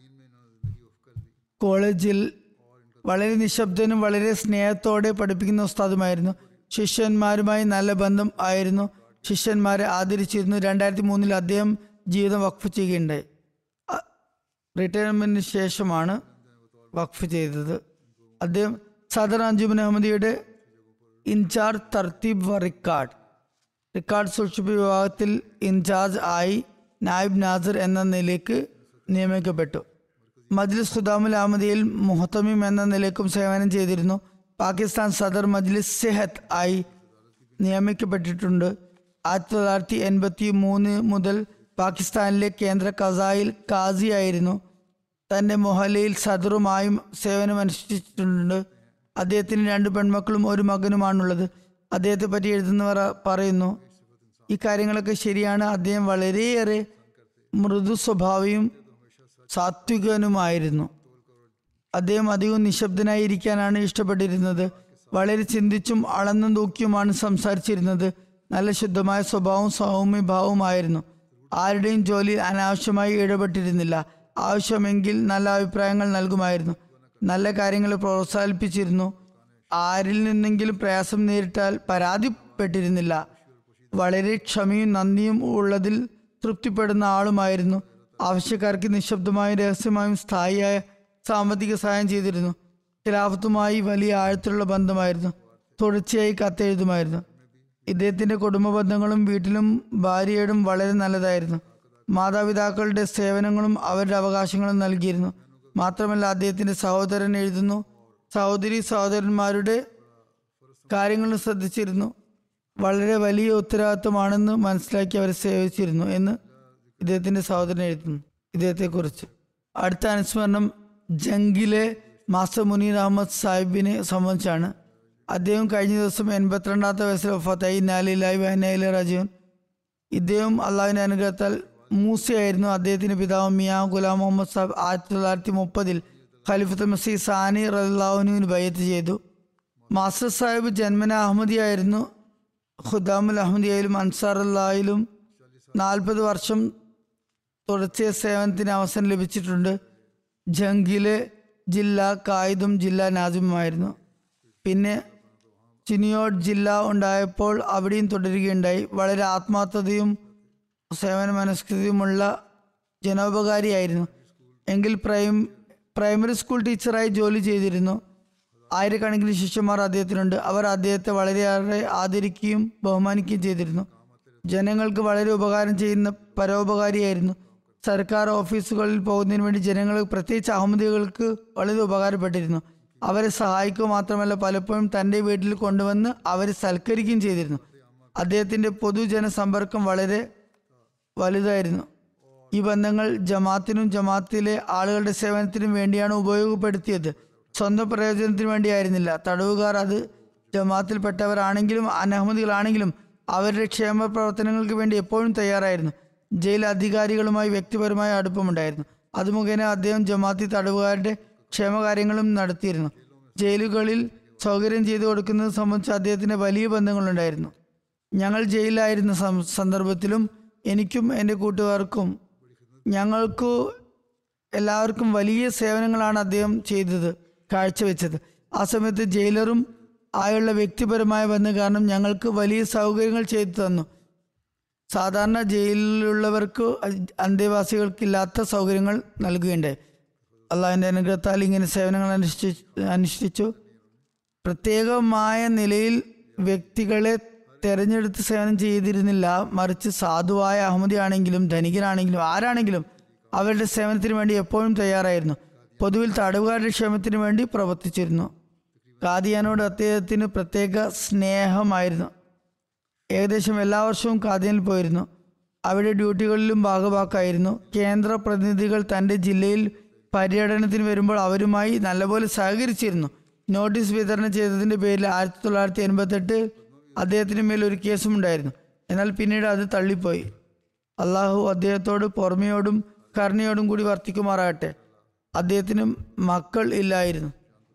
കോളേജിൽ വളരെ നിശബ്ദനും വളരെ സ്നേഹത്തോടെ പഠിപ്പിക്കുന്ന ഉസ്താദുമായിരുന്നു ശിഷ്യന്മാരുമായി നല്ല ബന്ധം ആയിരുന്നു ശിഷ്യന്മാരെ ആദരിച്ചിരുന്നു രണ്ടായിരത്തി മൂന്നിൽ അദ്ദേഹം ജീവിതം വഖഫ് ചെയ്യുകയുണ്ടായി അ- റിട്ടയർമെന്റിന് ശേഷമാണ് വഖഫ് ചെയ്തത് അദ്ദേഹം സദർ അഞ്ജുബിൻ അഹമ്മദിയുടെ ഇൻചാർജ് തർത്തീബ് വ റിക്കാർഡ് റിക്കാർഡ് സൂക്ഷിപ്പ് വിഭാഗത്തിൽ ഇൻചാർജ് ആയി നായിബ് നാസർ എന്ന നിലയ്ക്ക് നിയമിക്കപ്പെട്ടു മജ്ലിസ് ഖുദാമുൽ അഹമ്മദിയിൽ മുഹത്തമീം എന്ന നിലയ്ക്കും സേവനം ചെയ്തിരുന്നു പാകിസ്ഥാൻ സദർ മജ്ലിസ് സെഹത്ത് ആയി നിയമിക്കപ്പെട്ടിട്ടുണ്ട് ആയിരത്തി തൊള്ളായിരത്തി എൺപത്തി മൂന്ന് മുതൽ പാകിസ്ഥാനിലെ കേന്ദ്ര ഖസായിൽ കാസിയായിരുന്നു തൻ്റെ മൊഹല്ലയിൽ സദറുമായും സേവനമനുഷ്ഠിച്ചിട്ടുണ്ട് അദ്ദേഹത്തിന് രണ്ട് പെൺമക്കളും ഒരു മകനുമാണുള്ളത് അദ്ദേഹത്തെ പറ്റി എഴുതുന്നവർ പറയുന്നു ഈ കാര്യങ്ങളൊക്കെ ശരിയാണ് അദ്ദേഹം വളരെയേറെ മൃദു സ്വഭാവിയും സാത്വികനുമായിരുന്നു അദ്ദേഹം അധികം നിശബ്ദനായിരിക്കാനാണ് ഇഷ്ടപ്പെട്ടിരുന്നത് വളരെ ചിന്തിച്ചും അളന്നും തൂക്കിയുമാണ് സംസാരിച്ചിരുന്നത് നല്ല ശുദ്ധമായ സ്വഭാവവും സൗമ്യഭാവവുമായിരുന്നു ആരുടെയും ജോലിയിൽ അനാവശ്യമായി ഇടപെട്ടിരുന്നില്ല ആവശ്യമെങ്കിൽ നല്ല അഭിപ്രായങ്ങൾ നൽകുമായിരുന്നു നല്ല കാര്യങ്ങൾ പ്രോത്സാഹിപ്പിച്ചിരുന്നു ആരിൽ നിന്നെങ്കിലും പ്രയാസം നേരിട്ടാൽ പരാതിപ്പെട്ടിരുന്നില്ല വളരെ ക്ഷമയും നന്ദിയും ഉള്ളതിൽ തൃപ്തിപ്പെടുന്ന ആളുമായിരുന്നു ആവശ്യക്കാർക്ക് നിശബ്ദമായും രഹസ്യമായും സ്ഥായിയായ സാമ്പത്തിക സഹായം ചെയ്തിരുന്നു ഖിലാഫത്തുമായി വലിയ ആഴത്തിലുള്ള ബന്ധമായിരുന്നു തുടർച്ചയായി കത്തെഴുതുമായിരുന്നു ഇദ്ദേഹത്തിന്റെ കുടുംബ ബന്ധങ്ങളും വീട്ടിലും ഭാര്യയോടും വളരെ നല്ലതായിരുന്നു മാതാപിതാക്കളുടെ സേവനങ്ങളും അവരുടെ അവകാശങ്ങളും നൽകിയിരുന്നു മാത്രമല്ല അദ്ദേഹത്തിന്റെ സഹോദരൻ എഴുതുന്നു സഹോദരി സഹോദരന്മാരുടെ കാര്യങ്ങളും ശ്രദ്ധിച്ചിരുന്നു വളരെ വലിയ ഉത്തരവാദിത്വമാണെന്ന് മനസ്സിലാക്കി അവരെ സേവിച്ചിരുന്നു എന്ന് ഇദ്ദേഹത്തിന്റെ സഹോദരൻ എഴുതുന്നു ഇദ്ദേഹത്തെക്കുറിച്ച് അടുത്ത അനുസ്മരണം ജംഗിലെ മാസ്റ്റർ മുനീർ അഹമ്മദ് സാഹിബിനെ സംബന്ധിച്ചാണ് അദ്ദേഹം കഴിഞ്ഞ ദിവസം എൺപത്തിരണ്ടാമത്തെ വയസ്സിൽ വഫാത്തായി നാലിലായി വഹനയിലെ രാജീവൻ ഇദ്ദേഹം അള്ളാഹുവിൻ്റെ അനുഗ്രഹത്താൽ മൂസയായിരുന്നു അദ്ദേഹത്തിന്റെ പിതാവ് മിയാ ഗുലാം മുഹമ്മദ് സാഹിബ് ആയിരത്തി തൊള്ളായിരത്തി മുപ്പതിൽ ഖലിഫത്ത് മസീ സാനി റല്ലാഹുനുവിന് ബയ്യത്ത് ചെയ്തു മാസ്റ്റർ സാഹിബ് ജന്മന അഹമ്മദിയായിരുന്നു ഖുദാമുൽ അഹമ്മദിയയിലും അൻസാർ അല്ലാഹിലും നാൽപ്പത് വർഷം തുടർച്ചയായ സേവനത്തിന് അവസരം ലഭിച്ചിട്ടുണ്ട് ജംഗിലെ ജില്ല കായിദും ജില്ലാ നാസിമുമായിരുന്നു പിന്നെ ചിനിയോഡ് ജില്ല ഉണ്ടായപ്പോൾ അവിടെയും തുടരുകയുണ്ടായി വളരെ ആത്മാർത്ഥതയും സേവന മനസ്കൃതിയുമുള്ള ജനോപകാരിയായിരുന്നു എങ്കിൽ പ്രൈം പ്രൈമറി സ്കൂൾ ടീച്ചറായി ജോലി ചെയ്തിരുന്നു ആയിരക്കണക്കിന് ശിഷ്യന്മാർ അദ്ദേഹത്തിനുണ്ട് അവർ അദ്ദേഹത്തെ വളരെയേറെ ആദരിക്കുകയും ബഹുമാനിക്കുകയും ചെയ്തിരുന്നു ജനങ്ങൾക്ക് വളരെ ഉപകാരം ചെയ്യുന്ന പരോപകാരിയായിരുന്നു സർക്കാർ ഓഫീസുകളിൽ പോകുന്നതിന് വേണ്ടി ജനങ്ങൾ പ്രത്യേകിച്ച് അഹമ്മദികൾക്ക് വളരെ ഉപകാരപ്പെട്ടിരുന്നു അവരെ സഹായിക്കുക മാത്രമല്ല പലപ്പോഴും തൻ്റെ വീട്ടിൽ കൊണ്ടുവന്ന് അവരെ സൽക്കരിക്കുകയും ചെയ്തിരുന്നു അദ്ദേഹത്തിൻ്റെ പൊതുജന സമ്പർക്കം വളരെ വലുതായിരുന്നു ഈ ബന്ധങ്ങൾ ജമാത്തിനും ജമാത്തിലെ ആളുകളുടെ സേവനത്തിനും വേണ്ടിയാണ് ഉപയോഗപ്പെടുത്തിയത് സ്വന്തം പ്രയോജനത്തിന് വേണ്ടിയായിരുന്നില്ല തടവുകാർ അത് ജമാത്തിൽപ്പെട്ടവരാണെങ്കിലും അനഹമ്മദികളാണെങ്കിലും അവരുടെ ക്ഷേമ പ്രവർത്തനങ്ങൾക്ക് വേണ്ടി എപ്പോഴും തയ്യാറായിരുന്നു ജയിൽ അധികാരികളുമായി വ്യക്തിപരമായ അടുപ്പമുണ്ടായിരുന്നു അത് മുഖേന അദ്ദേഹം ജമാത്തി തടവുകാരുടെ ക്ഷേമകാര്യങ്ങളും നടത്തിയിരുന്നു ജയിലുകളിൽ സൗകര്യം ചെയ്തു കൊടുക്കുന്നത് സംബന്ധിച്ച് അദ്ദേഹത്തിന് വലിയ ബന്ധങ്ങളുണ്ടായിരുന്നു ഞങ്ങൾ ജയിലിലായിരുന്ന സം- സന്ദർഭത്തിലും എനിക്കും എൻ്റെ കൂട്ടുകാർക്കും ഞങ്ങൾക്ക് എല്ലാവർക്കും വലിയ സേവനങ്ങളാണ് അദ്ദേഹം ചെയ്തത് കാഴ്ചവെച്ചത് ആ സമയത്ത് ജയിലറും ആയുള്ള വ്യക്തിപരമായ ബന്ധം കാരണം ഞങ്ങൾക്ക് വലിയ സൗകര്യങ്ങൾ ചെയ്തു തന്നു സാധാരണ ജയിലിലുള്ളവർക്ക് അന്തേവാസികൾക്കില്ലാത്ത സൗകര്യങ്ങൾ നൽകുകയുണ്ടായി അള്ളാഹിൻ്റെ അനുഗ്രഹത്താൽ ഇങ്ങനെ സേവനങ്ങൾ അനുഷ്ഠിച്ചു അനുഷ്ഠിച്ചു പ്രത്യേകമായ നിലയിൽ വ്യക്തികളെ തെരഞ്ഞെടുത്ത് സേവനം ചെയ്തിരുന്നില്ല മറിച്ച് സാധുവായ അഹമ്മദിയാണെങ്കിലും ധനികനാണെങ്കിലും ആരാണെങ്കിലും അവരുടെ സേവനത്തിന് വേണ്ടി എപ്പോഴും തയ്യാറായിരുന്നു പൊതുവിൽ തടവുകാരുടെ ക്ഷേമത്തിന് വേണ്ടി പ്രവർത്തിച്ചിരുന്നു കാദിയാനോട് അദ്ദേഹത്തിന് പ്രത്യേക സ്നേഹമായിരുന്നു ഏകദേശം എല്ലാ വർഷവും കാദിയനിൽ പോയിരുന്നു അവിടെ ഡ്യൂട്ടികളിലും ഭാഗവാക്കായിരുന്നു കേന്ദ്ര പ്രതിനിധികൾ തൻ്റെ ജില്ലയിൽ പര്യടനത്തിന് വരുമ്പോൾ അവരുമായി നല്ലപോലെ സഹകരിച്ചിരുന്നു നോട്ടീസ് വിതരണം ചെയ്തതിൻ്റെ പേരിൽ ആയിരത്തി തൊള്ളായിരത്തി എൺപത്തെട്ട് അദ്ദേഹത്തിന് മേൽ ഒരു കേസും ഉണ്ടായിരുന്നു എന്നാൽ പിന്നീട് അത് തള്ളിപ്പോയി അള്ളാഹു അദ്ദേഹത്തോട് പുറമെയോടും കരുണയോടും കൂടി വർത്തിക്കുമാറാകട്ടെ അദ്ദേഹത്തിന് മക്കൾ ഇല്ലായിരുന്നു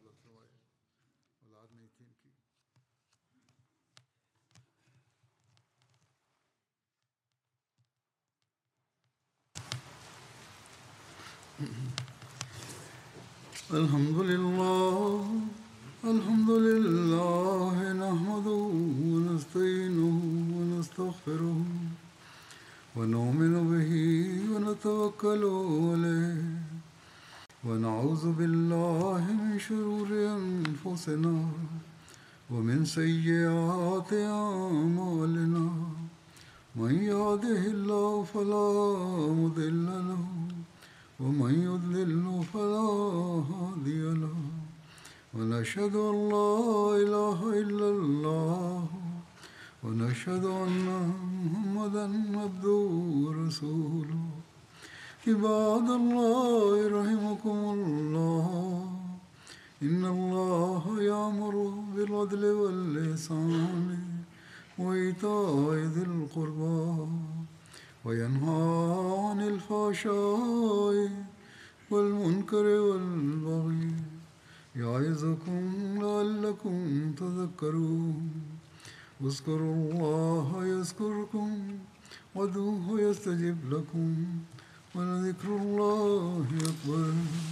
الحمد لله الحمد لله نحمده ونستعينه ونستغفره ونؤمن به ونتوكل عليه ونعوذ بالله من شرور أنفسنا ومن سيئات أعمالنا من يهده الله فلا مضل له ومن يضلل فلا هادي له ونشهد أن لا إله إلا الله ونشهد أن محمدا عبده ورسوله عباد الله رحمكم الله إن الله يأمر بالعدل والإحسان وإيتاء ذي القربى وينهى عن الفحشاء والمنكر والبغي يعظكم لعلكم تذكرون اذكروا الله يذكركم وادعوه يستجب لكم ولذكر الله أكبر